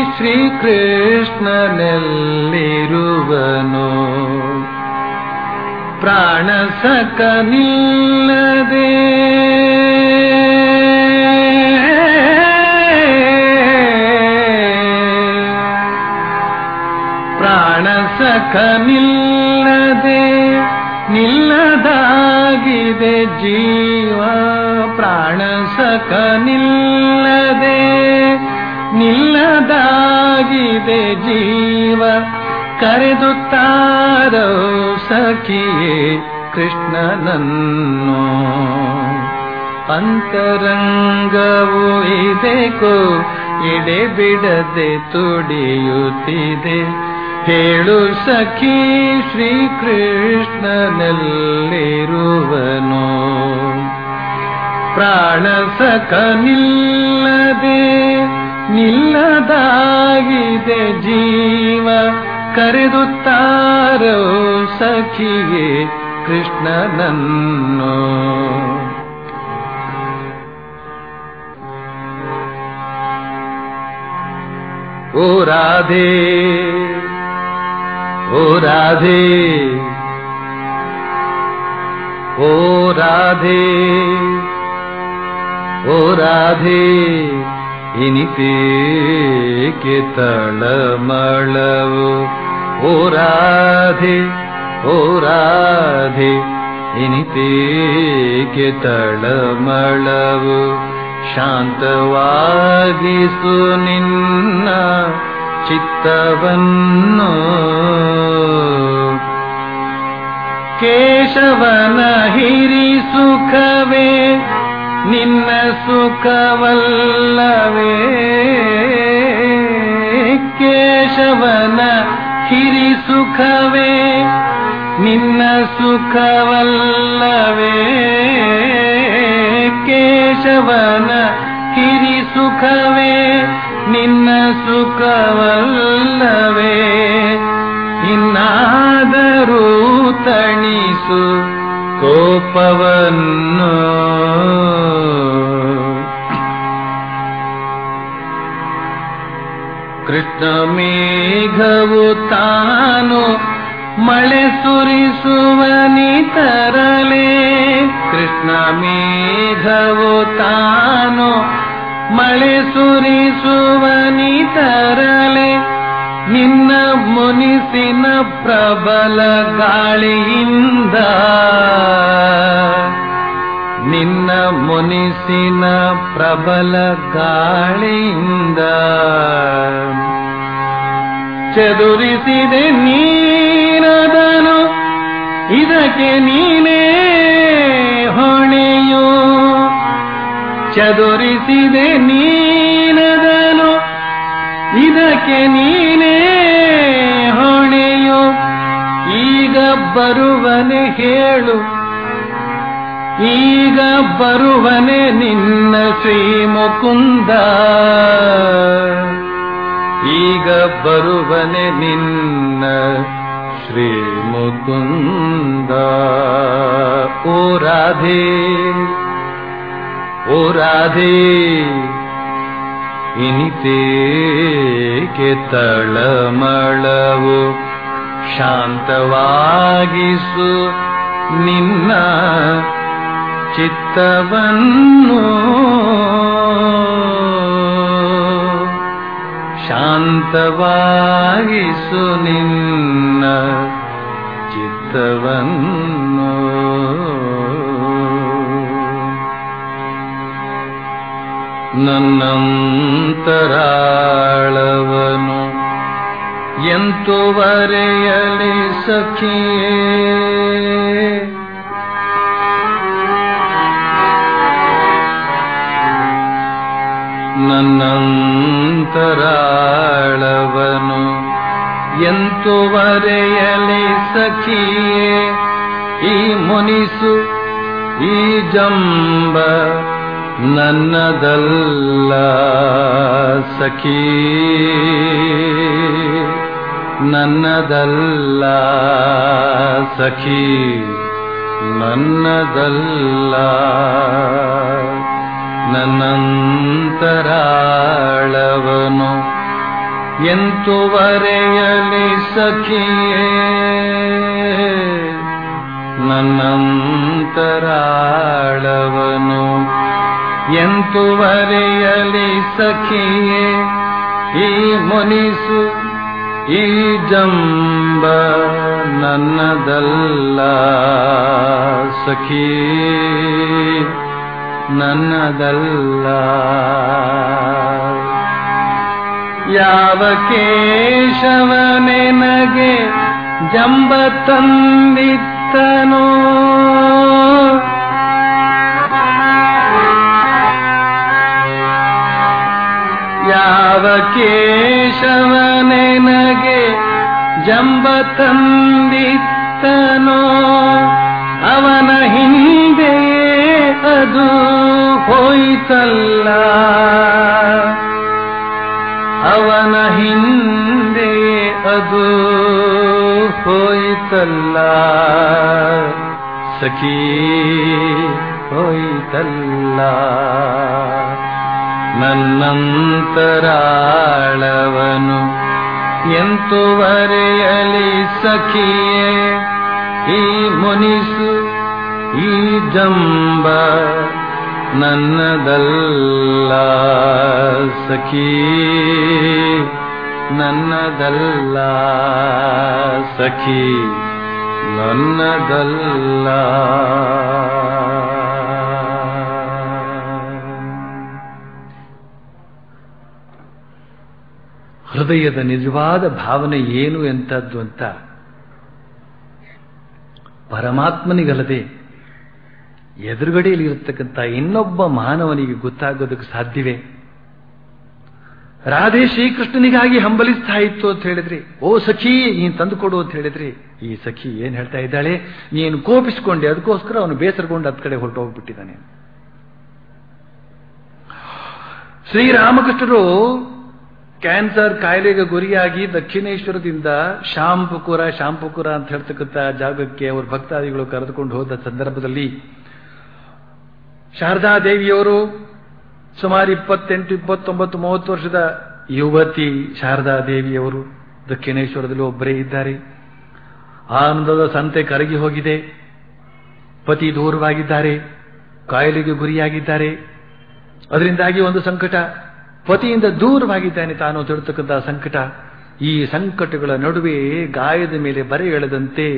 ಶ್ರೀಕೃಷ್ಣನೆಲ್ಲಿರುವನು ಪ್ರಾಣ ಸಕ ನಿಲ್ಲದೆ ಪ್ರಾಣ ಸಖ ನಿಲ್ಲದೆ ನಿಲ್ಲದಾಗಿದೆ ಜೀವ ಪ್ರಾಣ ಸಖ ನಿಲ್ಲದೆ ನಿಲ್ಲದಾಗಿದೆ ಜೀವ ಕರೆದುತ್ತಾರೋ ಸಖಿಯೇ ಕೃಷ್ಣನನ್ನು ಅಂತರಂಗವು ಇದೆಕೋ ಎಡೆ ಬಿಡದೆ ತುಡಿಯುತ್ತಿದೆ ಹೇಳು ಸಖಿ ಶ್ರೀಕೃಷ್ಣನಲ್ಲಿರುವನು ಪ್ರಾಣ ಸಖ ನಿಲ್ಲದೆ ನಿಲ್ಲದಾಗಿದೆ ಜೀವ ಕರೆದುತ್ತಾರೋ ಸಖಿಯೇ ಕೃಷ್ಣನನ್ನು ಓ ರಾಧೆ ಓ ರಾಧೆ ಓ ರಾಧೆ ಓ ರಾಧೆ ಇನಿತೇಕೆ ತಳಮಳವು ಓ ರಾಧೆ ಓ ರಾಧೆ ಇನಿತೇಕೆ ತಳಮಳವು ಶಾಂತವಾಗಿಸು ನಿನ್ನ ಚಿತ್ತವನ್ನು ಕೇಶವನ ಹಿರಿ ಸುಖವೇ ನಿನ್ನ ಸುಖವಲ್ಲವೇ ಕೇಶವನ ಹಿರಿ ಸುಖವೇ ನಿನ್ನ ಸುಖವಲ್ಲವೇ ಕೇಶವನ ಹಿರಿ ಸುಖವೇ ನಿನ್ನ ಸುಖವಲ್ಲವೇ ಇನ್ನಾದರೂ ತಣಿಸು ಕೋಪವನ್ನು ಕೃಷ್ಣ ಮೇಘವು ತಾನು ಮಳೆ ಸುರಿಸುವನಿ ತರಲೆ ಕೃಷ್ಣ ಮೇಘವು ತಾನು ಮಳೆ ಸುರಿಸುವನಿ ತರಲೆ ನಿನ್ನ ಮುನಿಸಿನ ಪ್ರಬಲ ಗಾಳಿಯಿಂದ ನಿನ್ನ ಮುನಿಸಿನ ಪ್ರಬಲ ಗಾಳಿಯಿಂದ ಚದುರಿಸಿದೆ ನೀನದನು ಇದಕ್ಕೆ ನೀನೇ ಹೊಣೆಯು ಚದುರಿಸಿದೆ ನೀನದನು ಇದಕ್ಕೆ ನೀನೇ ಹೊಣೆಯು ಈಗ ಬರುವನೆ ಹೇಳು ಈಗ ಬರುವನೆ ನಿನ್ನ ಶ್ರೀ ಮುಕುಂದ ಈಗ ಬರುವನೆ ನಿನ್ನ ಶ್ರೀ ಮುಕುಂದ ಓ ರಾಧೆ ಓ ರಾಧೆ ಇನಿತೇಕೆ ತಳಮಳವು ಶಾಂತವಾಗಿಸು ನಿನ್ನ ಚಿತ್ತವನ್ನು ಶಾಂತವಾಗಿಸು ನಿನ್ನ ಚಿತ್ತವನ್ನು ನನ್ನಂತರಾಳವನು ಎಂತುವರೆಯಲಿ ಸಖಿಯೇ ನನ್ನಂತರಾಳವನು ಎಂತುವರೆಯಲಿ ಸಖಿಯೇ ಈ ಮುನಿಸು ಈ ಜಂಬ ನನ್ನದಲ್ಲ ಸಖಿ ನನ್ನದಲ್ಲ ಸಖಿ ನನ್ನದಲ್ಲ ನನ್ನಂತರಾಳವನು ಎಂತುವರೆಯಲಿ ಸಖಿಯೇ ನನ್ನಂತರಾಳವನು ಎಂತುವರೆಯಲಿ ಸಖಿಯೇ ಈ ಮುನಿಸು ಈ ಜಂಬ ನನ್ನದಲ್ಲ ಸಖಿ ನನ್ನದಲ್ಲ ಯಾವ ಕೇಶವನೆನಗೆ ಜಂಬ ತಂದಿತ್ತನೋ ಯಾವ ಕೇಶವನೆನಗೆ ಜಂಬ ತಂದಿತ್ತನೋ ಅವನ ಹಿಂದೆ ಅದು ಹೋಯಿತಲ್ಲ ಅವನ ಹಿಂದೆ ಅದು ಹೋಯಿತಲ್ಲ ಸಖಿ ಹೋಯಿತಲ್ಲ ನನ್ನಂತರಾಳವನು ಎಂತುವರೆಯಲಿ ಸಖಿಯೇ ಈ ಮುನಿಸು ಈ ಜಂಬ ನನ್ನದಲ್ಲ ಸಖಿ ನನ್ನದಲ್ಲ ಸಖಿ ನನ್ನದಲ್ಲ ಹೃದಯದ ನಿಜವಾದ ಭಾವನೆ ಏನು ಎಂಥದ್ದು ಅಂತ ಪರಮಾತ್ಮನಿಗಲ್ಲದೆ ಎದುರುಗಡೆಯಲ್ಲಿ ಇರತಕ್ಕಂಥ ಇನ್ನೊಬ್ಬ ಮಾನವನಿಗೆ ಗೊತ್ತಾಗೋದಕ್ಕೆ ಸಾಧ್ಯವೇ ರಾಧೆ ಶ್ರೀಕೃಷ್ಣನಿಗಾಗಿ ಹಂಬಲಿಸ್ತಾ ಇತ್ತು ಅಂತ ಹೇಳಿದ್ರಿ ಓ ಸಖಿ ನೀನ್ ತಂದುಕೊಡು ಅಂತ ಹೇಳಿದ್ರಿ ಈ ಸಖಿ ಏನ್ ಹೇಳ್ತಾ ಇದ್ದಾಳೆ ನೀನು ಕೋಪಿಸ್ಕೊಂಡೆ ಅದಕ್ಕೋಸ್ಕರ ಅವನು ಬೇಸರಗೊಂಡು ಅದ್ ಕಡೆ ಹೊರಟು ಹೋಗ್ಬಿಟ್ಟಿದ್ದಾನೆ ಶ್ರೀರಾಮಕೃಷ್ಣರು ಕ್ಯಾನ್ಸರ್ ಕಾಯಿಲೆಗೆ ಗುರಿಯಾಗಿ ದಕ್ಷಿಣೇಶ್ವರದಿಂದ ಶಾಂಪುಕುರ ಶಾಂಪುಕುರ ಅಂತ ಹೇಳ್ತಕ್ಕಂಥ ಜಾಗಕ್ಕೆ ಅವರು ಭಕ್ತಾದಿಗಳು ಕರೆದುಕೊಂಡು ಹೋದ ಸಂದರ್ಭದಲ್ಲಿ ಶಾರದಾ ದೇವಿಯವರು ಸುಮಾರು ಇಪ್ಪತ್ತೆಂಟು ಇಪ್ಪತ್ತೊಂಬತ್ತು ಮೂವತ್ತು ವರ್ಷದ ಯುವತಿ ಶಾರದಾ ದೇವಿಯವರು ದಕ್ಷಿಣೇಶ್ವರದಲ್ಲಿ ಒಬ್ಬರೇ ಇದ್ದಾರೆ ಆನಂದದ ಸಂತೆ ಕರಗಿ ಹೋಗಿದೆ ಪತಿ ದೂರವಾಗಿದ್ದಾರೆ ಕಾಯಿಲೆಗೆ ಗುರಿಯಾಗಿದ್ದಾರೆ ಅದರಿಂದಾಗಿ ಒಂದು ಸಂಕಟ ಪತಿಯಿಂದ ದೂರವಾಗಿದ್ದಾನೆ ತಾನು ತಿಳ್ತಕ್ಕಂತಹ ಸಂಕಟ ಈ ಸಂಕಟಗಳ ನಡುವೆ ಗಾಯದ ಮೇಲೆ ಬರೆ ಎಳೆದಂತೆ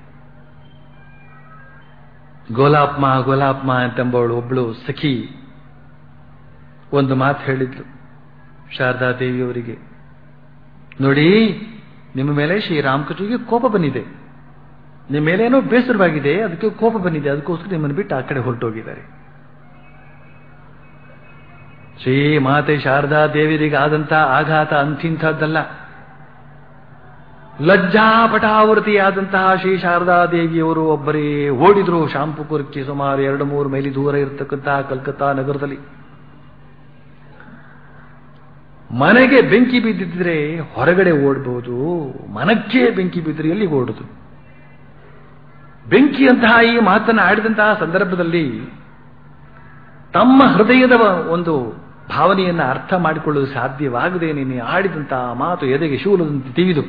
ಗೋಲಾಪ್ಮ ಗೋಲಾಪ್ಮ ಅಂತಂಬವಳು ಒಬ್ಬಳು ಸಖಿ ಒಂದು ಮಾತು ಹೇಳಿದ್ಲು ಶಾರದಾ ದೇವಿಯವರಿಗೆ ನೋಡಿ ನಿಮ್ಮ ಮೇಲೆ ಶ್ರೀರಾಮಕೃಷ್ಣಗೆ ಕೋಪ ಬಂದಿದೆ ನಿಮ್ಮ ಮೇಲೆ ಏನೋ ಬೇಸರವಾಗಿದೆ ಅದಕ್ಕೆ ಕೋಪ ಬಂದಿದೆ ಅದಕ್ಕೋಸ್ಕರ ನಿಮ್ಮನ್ನು ಬಿಟ್ಟು ಆ ಕಡೆ ಹೊರಟೋಗಿದ್ದಾರೆ ಶ್ರೀ ಮಾತೆ ಶಾರದಾ ದೇವಿಯರಿಗೆ ಆದಂತ ಆಘಾತ ಅಂತಿಂಥದ್ದಲ್ಲ ಲಜ್ಜಾಪಟಾವೃತಿಯಾದಂತಹ ಶ್ರೀ ಶಾರದಾ ದೇವಿಯವರು ಒಬ್ಬರೇ ಓಡಿದ್ರು ಶಾಂಪುಪುರಕ್ಕೆ ಸುಮಾರು ಎರಡು ಮೂರು ಮೈಲಿ ದೂರ ಇರತಕ್ಕಂತಹ ಕಲ್ಕತ್ತಾ ನಗರದಲ್ಲಿ ಮನೆಗೆ ಬೆಂಕಿ ಬಿದ್ದಿದ್ರೆ ಹೊರಗಡೆ ಓಡಬಹುದು ಮನಕ್ಕೆ ಬೆಂಕಿ ಬಿದ್ದರೆ ಎಲ್ಲಿಗೆ ಓಡುದು ಬೆಂಕಿಯಂತಹ ಈ ಮಾತನ್ನು ಆಡಿದಂತಹ ಸಂದರ್ಭದಲ್ಲಿ ತಮ್ಮ ಹೃದಯದ ಒಂದು ಭಾವನೆಯನ್ನು ಅರ್ಥ ಮಾಡಿಕೊಳ್ಳಲು ಸಾಧ್ಯವಾಗದೆ ನೀನು ಆಡಿದಂತಹ ಮಾತು ಎದೆಗೆ ಶೂಲದಂತೆ ತಿವಿದು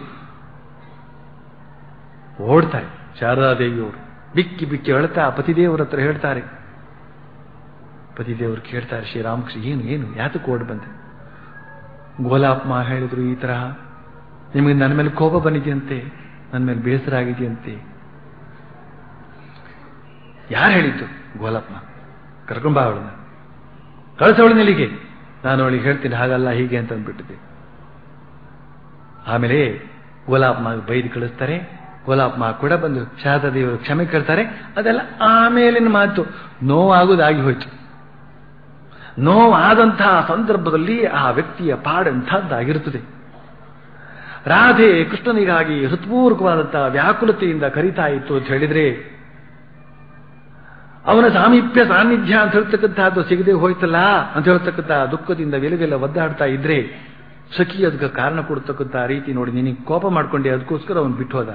ಓಡ್ತಾರೆ ಶಾರದಾದೇವಿಯವರು ಬಿಕ್ಕಿ ಬಿಕ್ಕಿ ಅಳ್ತಾ ಪತಿದೇವರ ಹತ್ರ ಹೇಳ್ತಾರೆ ಪತಿದೇವರು ಕೇಳ್ತಾರೆ ಶ್ರೀರಾಮಕೃಷ್ಣ ಏನು ಏನು ಯಾತಕ್ಕೆ ಓಡ್ ಬಂದೆ ಗೋಲಾಪ್ಮ ಹೇಳಿದ್ರು ಈ ತರಹ ನಿಮಗೆ ನನ್ನ ಮೇಲೆ ಕೋಪ ಬಂದಿದೆಯಂತೆ ನನ್ನ ಮೇಲೆ ಬೇಸರ ಆಗಿದೆಯಂತೆ ಯಾರು ಹೇಳಿದ್ದು ಗೋಲಪ್ಪ ಕರ್ಕೊಂಬ ಅವಳನ್ನ ಕಳಿಸವಳನಿಲ್ಲಿಗೆ ನಾನು ಅವಳಿಗೆ ಹೇಳ್ತೀನಿ ಹಾಗಲ್ಲ ಹೀಗೆ ಅಂತ ಅಂದ್ಬಿಟ್ಟಿದ್ದೆ ಆಮೇಲೆ ಗೋಲಾಪ್ಮ ಬೈದು ಕಳಿಸ್ತಾರೆ ಗೋಲಾಪ್ಮ ಕೂಡ ಬಂದು ಶಾರದಾದೇವರು ಕ್ಷಮೆ ಕೇಳ್ತಾರೆ ಅದೆಲ್ಲ ಆಮೇಲಿನ ಮಾತು ನೋವಾಗುವುದಾಗಿ ಹೋಯ್ತು ನೋವಾದಂತಹ ಸಂದರ್ಭದಲ್ಲಿ ಆ ವ್ಯಕ್ತಿಯ ಪಾಡಂಥದ್ದಾಗಿರುತ್ತದೆ ರಾಧೆ ಕೃಷ್ಣನಿಗಾಗಿ ಹೃತ್ಪೂರ್ವಕವಾದಂತಹ ವ್ಯಾಕುಲತೆಯಿಂದ ಕರಿತಾ ಇತ್ತು ಅಂತ ಹೇಳಿದ್ರೆ ಅವನ ಸಾಮೀಪ್ಯ ಸಾನ್ನಿಧ್ಯ ಅಂತ ಹೇಳ್ತಕ್ಕಂಥದ್ದು ಸಿಗದೆ ಹೋಯ್ತಲ್ಲ ಅಂತ ಹೇಳ್ತಕ್ಕಂಥ ದುಃಖದಿಂದ ವಿಲವೆಲ್ಲ ಒದ್ದಾಡ್ತಾ ಇದ್ರೆ ಸಖಿ ಅದಕ್ಕೆ ಕಾರಣ ಕೊಡ್ತಕ್ಕಂಥ ರೀತಿ ನೋಡಿ ನಿನಗೆ ಕೋಪ ಮಾಡ್ಕೊಂಡೆ ಅದಕ್ಕೋಸ್ಕರ ಅವನು ಬಿಟ್ಟು ಹೋದ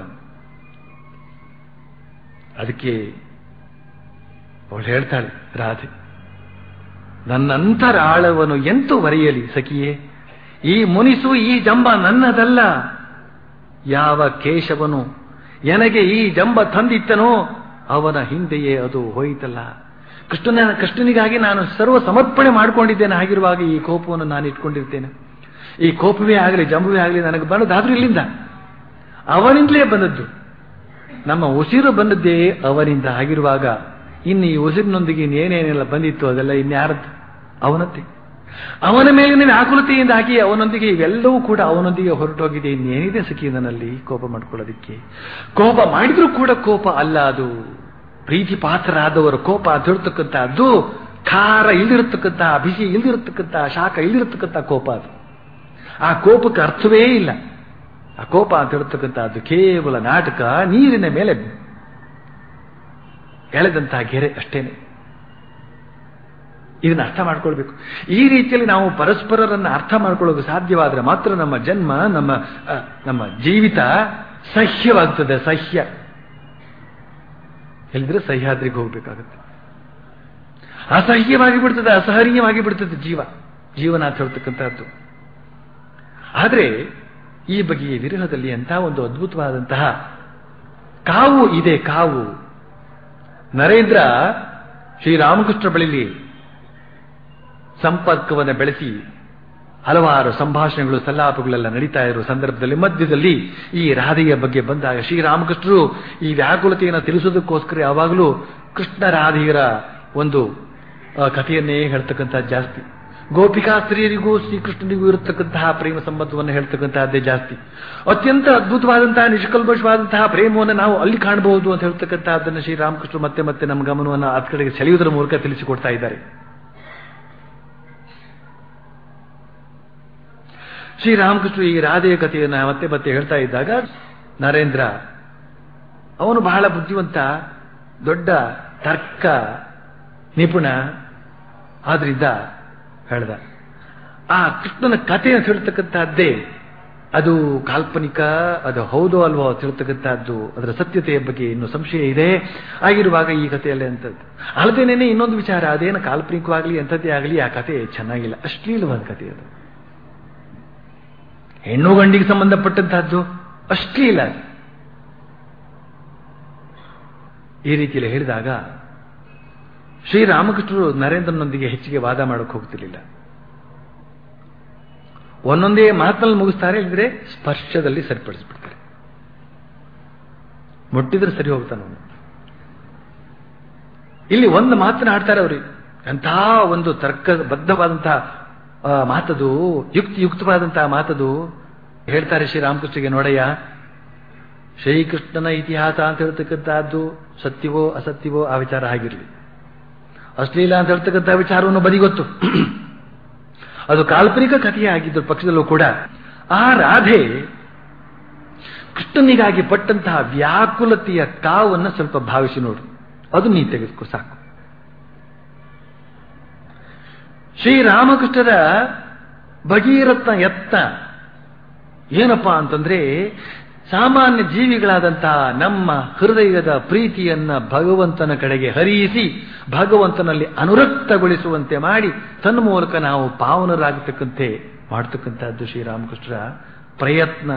ಅದಕ್ಕೆ ಅವಳು ಹೇಳ್ತಾಳೆ ರಾಧೆ ನನ್ನಂತರಾಳವನು ಎಂತೂ ಬರೆಯಲಿ ಸಖಿಯೇ ಈ ಮುನಿಸು ಈ ಜಂಬ ನನ್ನದಲ್ಲ ಯಾವ ಕೇಶವನು ನನಗೆ ಈ ಜಂಬ ತಂದಿತ್ತನೋ ಅವನ ಹಿಂದೆಯೇ ಅದು ಹೋಯಿತಲ್ಲ ಕೃಷ್ಣನ ಕೃಷ್ಣನಿಗಾಗಿ ನಾನು ಸರ್ವ ಸಮರ್ಪಣೆ ಮಾಡಿಕೊಂಡಿದ್ದೇನೆ ಆಗಿರುವಾಗ ಈ ಕೋಪವನ್ನು ನಾನು ಇಟ್ಕೊಂಡಿರ್ತೇನೆ ಈ ಕೋಪವೇ ಆಗಲಿ ಜಂಬವೇ ಆಗಲಿ ನನಗೆ ಬಂದದ್ದಾದ್ರೂ ಇಲ್ಲಿಂದ ಅವನಿಂದಲೇ ಬಂದದ್ದು ನಮ್ಮ ಉಸಿರು ಬಂದದ್ದೇ ಅವನಿಂದ ಆಗಿರುವಾಗ ಇನ್ನು ಈ ಉಸಿರಿನೊಂದಿಗೆ ಇನ್ನೇನೇನೆಲ್ಲ ಬಂದಿತ್ತು ಅದೆಲ್ಲ ಇನ್ಯಾರದ್ದು ಅವನದ್ದೇ ಅವನ ಮೇಲಿನ ವ್ಯಾಕುಲತೆಯಿಂದ ಹಾಕಿ ಅವನೊಂದಿಗೆ ಇವೆಲ್ಲವೂ ಕೂಡ ಅವನೊಂದಿಗೆ ಹೊರಟೋಗಿದೆ ಇನ್ನೇನಿದೆ ಸಖಿ ನನ್ನಲ್ಲಿ ಕೋಪ ಮಾಡ್ಕೊಳ್ಳೋದಕ್ಕೆ ಕೋಪ ಮಾಡಿದ್ರೂ ಕೂಡ ಕೋಪ ಅಲ್ಲ ಅದು ಪ್ರೀತಿ ಪಾತ್ರರಾದವರ ಕೋಪ ಅಂತ ಹೇಳ್ತಕ್ಕಂಥದ್ದು ಖಾರ ಇಲ್ದಿರತಕ್ಕಂಥ ಬಿಸಿ ಇಲ್ದಿರತಕ್ಕಂಥ ಶಾಖ ಇಲ್ದಿರತಕ್ಕಂಥ ಕೋಪ ಅದು ಆ ಕೋಪಕ್ಕೆ ಅರ್ಥವೇ ಇಲ್ಲ ಆ ಕೋಪ ಅಂತ ಹೇಳ್ತಕ್ಕಂಥದ್ದು ಕೇವಲ ನಾಟಕ ನೀರಿನ ಮೇಲೆ ಎಳೆದಂತಹ ಗೆರೆ ಅಷ್ಟೇನೆ ಇದನ್ನ ಅರ್ಥ ಮಾಡ್ಕೊಳ್ಬೇಕು ಈ ರೀತಿಯಲ್ಲಿ ನಾವು ಪರಸ್ಪರರನ್ನ ಅರ್ಥ ಮಾಡ್ಕೊಳ್ಳೋಕೆ ಸಾಧ್ಯವಾದ್ರೆ ಮಾತ್ರ ನಮ್ಮ ಜನ್ಮ ನಮ್ಮ ಆ, ನಮ್ಮ ಜೀವಿತ ಸಹ್ಯವಾಗ್ತದೆ ಸಹ್ಯ ಹೇಳಿದ್ರೆ ಸಹ್ಯಾದ್ರಿಗೆ ಹೋಗ್ಬೇಕಾಗುತ್ತೆ ಅಸಹ್ಯವಾಗಿ ಬಿಡ್ತದೆ ಅಸಹನೀಯವಾಗಿ ಬಿಡ್ತದೆ ಜೀವ ಜೀವನ ಅಂತ ಹೇಳ್ತಕ್ಕಂಥದ್ದು ಆದರೆ ಈ ಬಗೆಯ ವಿರಹದಲ್ಲಿ ಅಂತ ಒಂದು ಅದ್ಭುತವಾದಂತಹ ಕಾವು ಇದೆ ಕಾವು ನರೇಂದ್ರ ಶ್ರೀರಾಮಕೃಷ್ಣ ಬಳಿಲಿ ಸಂಪರ್ಕವನ್ನು ಬೆಳೆಸಿ ಹಲವಾರು ಸಂಭಾಷಣೆಗಳು ಸಲ್ಲಾಪಗಳೆಲ್ಲ ನಡೀತಾ ಇರುವ ಸಂದರ್ಭದಲ್ಲಿ ಮಧ್ಯದಲ್ಲಿ ಈ ರಾಧೆಯ ಬಗ್ಗೆ ಬಂದಾಗ ಶ್ರೀರಾಮಕೃಷ್ಣರು ಈ ವ್ಯಾಕುಲತೆಯನ್ನು ತಿಳಿಸೋದಕ್ಕೋಸ್ಕರ ಯಾವಾಗಲೂ ಕೃಷ್ಣ ರಾಧೆಯರ ಒಂದು ಆ, ಕಥೆಯನ್ನೇ ಹೇಳ್ತಕ್ಕಂಥ ಜಾಸ್ತಿ ಗೋಪಿಕಾ ಸ್ತ್ರೀಯರಿಗೂ ಶ್ರೀಕೃಷ್ಣನಿಗೂ ಇರತಕ್ಕಂತಹ ಪ್ರೇಮ ಸಂಬಂಧವನ್ನು ಹೇಳ್ತಕ್ಕಂತಹದ್ದೇ ಜಾಸ್ತಿ ಅತ್ಯಂತ ಅದ್ಭುತವಾದಂತಹ ನಿಷ್ಕಲ್ಮಶವಾದಂತಹ ಪ್ರೇಮವನ್ನು ನಾವು ಅಲ್ಲಿ ಕಾಣಬಹುದು ಅಂತ ಹೇಳ್ತಕ್ಕಂತಹದ್ದನ್ನು ಶ್ರೀರಾಮಕೃಷ್ಣ ಮತ್ತೆ ಮತ್ತೆ ನಮ್ಮ ಗಮನವನ್ನು ಆ ಕಡೆಗೆ ಸೆಳೆಯುವುದರ ಮೂಲಕ ತಿಳಿಸಿಕೊಡ್ತಾ ಇದ್ದಾರೆ ಶ್ರೀರಾಮಕೃಷ್ಣ ಈ ರಾಧೆಯ ಕಥೆಯನ್ನು ಮತ್ತೆ ಮತ್ತೆ ಹೇಳ್ತಾ ಇದ್ದಾಗ ನರೇಂದ್ರ ಅವನು ಬಹಳ ಬುದ್ಧಿವಂತ ದೊಡ್ಡ ತರ್ಕ ನಿಪುಣ ಆದ್ರಿಂದ ಹೇಳ್ದ ಆ ಕೃಷ್ಣನ ಕಥೆ ಅಂತ ಹೇಳ್ತಕ್ಕಂತಹದ್ದೇ ಅದು ಕಾಲ್ಪನಿಕ ಅದು ಹೌದೋ ಅಲ್ವೋ ಅಂತ ಹೇಳ್ತಕ್ಕಂಥದ್ದು ಅದರ ಸತ್ಯತೆಯ ಬಗ್ಗೆ ಇನ್ನು ಸಂಶಯ ಇದೆ ಆಗಿರುವಾಗ ಈ ಕಥೆಯಲ್ಲೇ ಅಂತದ್ದು ಅಲ್ಲದೇನೇನೆ ಇನ್ನೊಂದು ವಿಚಾರ ಅದೇನು ಕಾಲ್ಪನಿಕವಾಗಲಿ ಎಂಥದ್ದೇ ಆಗಲಿ ಆ ಕಥೆ ಚೆನ್ನಾಗಿಲ್ಲ ಅಶ್ಲೀಲವಾದ ಕಥೆ ಅದು ಹೆಣ್ಣು ಗಂಡಿಗೆ ಸಂಬಂಧಪಟ್ಟಂತಹದ್ದು ಅಶ್ಲೀಲ ಅದು. ಈ ರೀತಿಯಲ್ಲಿ ಹೇಳಿದಾಗ ಶ್ರೀರಾಮಕೃಷ್ಣರು ನರೇಂದ್ರನೊಂದಿಗೆ ಹೆಚ್ಚಿಗೆ ವಾದ ಮಾಡೋಕೆ ಹೋಗ್ತಿರ್ಲಿಲ್ಲ ಒಂದೊಂದೇ ಮಾತಲ್ಲಿ ಮುಗಿಸ್ತಾರೆ ಇಲ್ಲದ್ರೆ ಸ್ಪರ್ಶದಲ್ಲಿ ಸರಿಪಡಿಸ್ಬಿಡ್ತಾರೆ ಮುಟ್ಟಿದ್ರೆ ಸರಿ ಹೋಗ್ತಾನೆ ಅವನು ಇಲ್ಲಿ ಒಂದು ಮಾತನಾಡ್ತಾರೆ ಅವ್ರಿಗೆ ಅಂತಹ ಒಂದು ತರ್ಕಬದ್ಧವಾದಂತಹ ಆ, ಮಾತದು ಯುಕ್ತಿಯುಕ್ತವಾದಂತಹ ಮಾತದು ಹೇಳ್ತಾರೆ ಶ್ರೀರಾಮಕೃಷ್ಣಗೆ ನೋಡಯ್ಯ ಶ್ರೀಕೃಷ್ಣನ ಇತಿಹಾಸ ಅಂತ ಹೇಳ್ತಕ್ಕಂಥದ್ದು ಸತ್ಯವೋ ಅಸತ್ಯವೋ ಆ ವಿಚಾರ ಆಗಿರಲಿ ಅಶ್ಲೀಲ ಅಂತ ಹೇಳ್ತಕ್ಕಂಥ ವಿಚಾರವನ್ನು ಬದಿಗೊತ್ತು ಅದು ಕಾಲ್ಪನಿಕ ಕಥೆಯೇ ಆಗಿದ್ದು ಪಕ್ಷದಲ್ಲೂ ಕೂಡ ಆ ರಾಧೆ ಕೃಷ್ಣನಿಗಾಗಿ ಪಟ್ಟಂತಹ ವ್ಯಾಕುಲತೆಯ ಕಾವನ್ನು ಸ್ವಲ್ಪ ಭಾವಿಸಿ ನೋಡು ಅದು ನೀ ತೆಗೆದುಕೋ ಸಾಕು ಶ್ರೀರಾಮಕೃಷ್ಣರ ಭಗೀರಥ ಯತ್ನ ಏನಪ್ಪಾ ಅಂತಂದ್ರೆ ಸಾಮಾನ್ಯ ಜೀವಿಗಳಾದಂತಹ ನಮ್ಮ ಹೃದಯದ ಪ್ರೀತಿಯನ್ನ ಭಗವಂತನ ಕಡೆಗೆ ಹರಿಯಿಸಿ ಭಗವಂತನಲ್ಲಿ ಅನುರಕ್ತಗೊಳಿಸುವಂತೆ ಮಾಡಿ ತನ್ಮೂಲಕ ನಾವು ಪಾವನರಾಗತಕ್ಕಂತೆ ಮಾಡತಕ್ಕಂತಹದ್ದು ಶ್ರೀರಾಮಕೃಷ್ಣರ ಪ್ರಯತ್ನ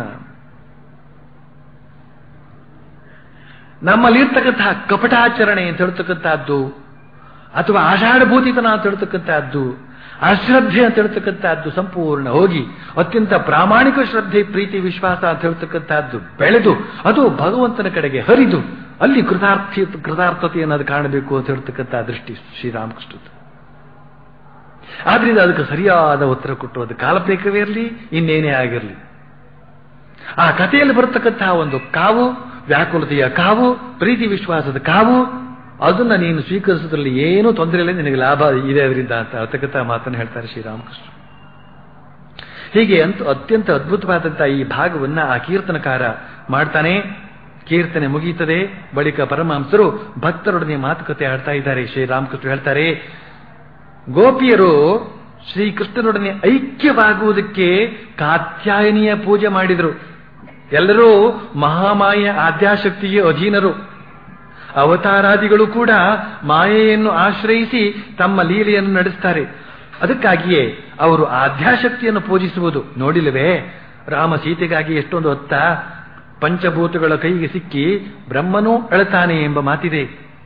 ನಮ್ಮಲ್ಲಿರ್ತಕ್ಕಂತಹ ಕಪಟಾಚರಣೆ ಅಂತ ಹೇಳ್ತಕ್ಕಂತಹದ್ದು ಅಥವಾ ಆಷಾಢಭೂತಿತನ ಅಂತ ಹೇಳ್ತಕ್ಕಂತಹದ್ದು ಅಶ್ರದ್ಧೆ ಅಂತ ಹೇಳ್ತಕ್ಕಂತಹದ್ದು ಸಂಪೂರ್ಣ ಹೋಗಿ ಅತ್ಯಂತ ಪ್ರಾಮಾಣಿಕ ಶ್ರದ್ಧೆ ಪ್ರೀತಿ ವಿಶ್ವಾಸ ಅಂತ ಹೇಳ್ತಕ್ಕಂತಹದ್ದು ಬೆಳೆದು ಅದು ಭಗವಂತನ ಕಡೆಗೆ ಹರಿದು ಅಲ್ಲಿ ಕೃತಾರ್ಥಿ ಕೃತಾರ್ಥತೆಯನ್ನು ಅದು ಕಾಣಬೇಕು ಅಂತ ಹೇಳ್ತಕ್ಕಂಥ ದೃಷ್ಟಿ ಶ್ರೀರಾಮಕೃಷ್ಣದ್ದು ಆದ್ರಿಂದ ಅದಕ್ಕೆ ಸರಿಯಾದ ಉತ್ತರ ಕೊಟ್ಟು ಅದು ಕಾಲಪೇಕವೇ ಇರಲಿ ಇನ್ನೇನೇ ಆಗಿರಲಿ ಆ ಕಥೆಯಲ್ಲಿ ಬರತಕ್ಕಂತಹ ಒಂದು ಕಾವು ವ್ಯಾಕುಲತೆಯ ಕಾವು ಪ್ರೀತಿ ವಿಶ್ವಾಸದ ಕಾವು ಅದನ್ನ ನೀನು ಸ್ವೀಕರಿಸೋದ್ರಲ್ಲಿ ಏನೂ ತೊಂದರೆ ಇಲ್ಲ ನಿನಗೆ ಲಾಭ ಇದೆ ಅದರಿಂದ ಅಂತ ಅರ್ಥಕಥ ಮಾತನ್ನು ಹೇಳ್ತಾರೆ ಶ್ರೀರಾಮಕೃಷ್ಣ ಹೀಗೆ ಅಂತ ಅತ್ಯಂತ ಅದ್ಭುತವಾದಂತಹ ಈ ಭಾಗವನ್ನ ಆ ಕೀರ್ತನಕಾರ ಮಾಡ್ತಾನೆ ಕೀರ್ತನೆ ಮುಗೀತದೆ ಬಳಿಕ ಪರಮಹಂಸರು ಭಕ್ತರೊಡನೆ ಮಾತುಕತೆ ಆಡ್ತಾ ಇದ್ದಾರೆ ಶ್ರೀರಾಮಕೃಷ್ಣ ಹೇಳ್ತಾರೆ ಗೋಪಿಯರು ಶ್ರೀಕೃಷ್ಣನೊಡನೆ ಐಕ್ಯವಾಗುವುದಕ್ಕೆ ಕಾತ್ಯಾಯನಿಯ ಪೂಜೆ ಮಾಡಿದರು ಎಲ್ಲರೂ ಮಹಾಮಾಯ ಆದ್ಯಾಶಕ್ತಿಗೆ ಅಧೀನರು ಅವತಾರಾದಿಗಳು ಕೂಡ ಮಾಯೆಯನ್ನು ಆಶ್ರಯಿಸಿ ತಮ್ಮ ಲೀಲೆಯನ್ನು ನಡೆಸ್ತಾರೆ ಅದಕ್ಕಾಗಿಯೇ ಅವರು ಆದ್ಯಾಶಕ್ತಿಯನ್ನು ಪೂಜಿಸುವುದು ನೋಡಿಲ್ಲವೇ ರಾಮ ಸೀತೆಗಾಗಿ ಎಷ್ಟೊಂದು ಹೊತ್ತ ಪಂಚಭೂತಗಳ ಕೈಗೆ ಸಿಕ್ಕಿ ಬ್ರಹ್ಮನೂ ಅಳತಾನೆ ಎಂಬ ಮಾತಿದೆ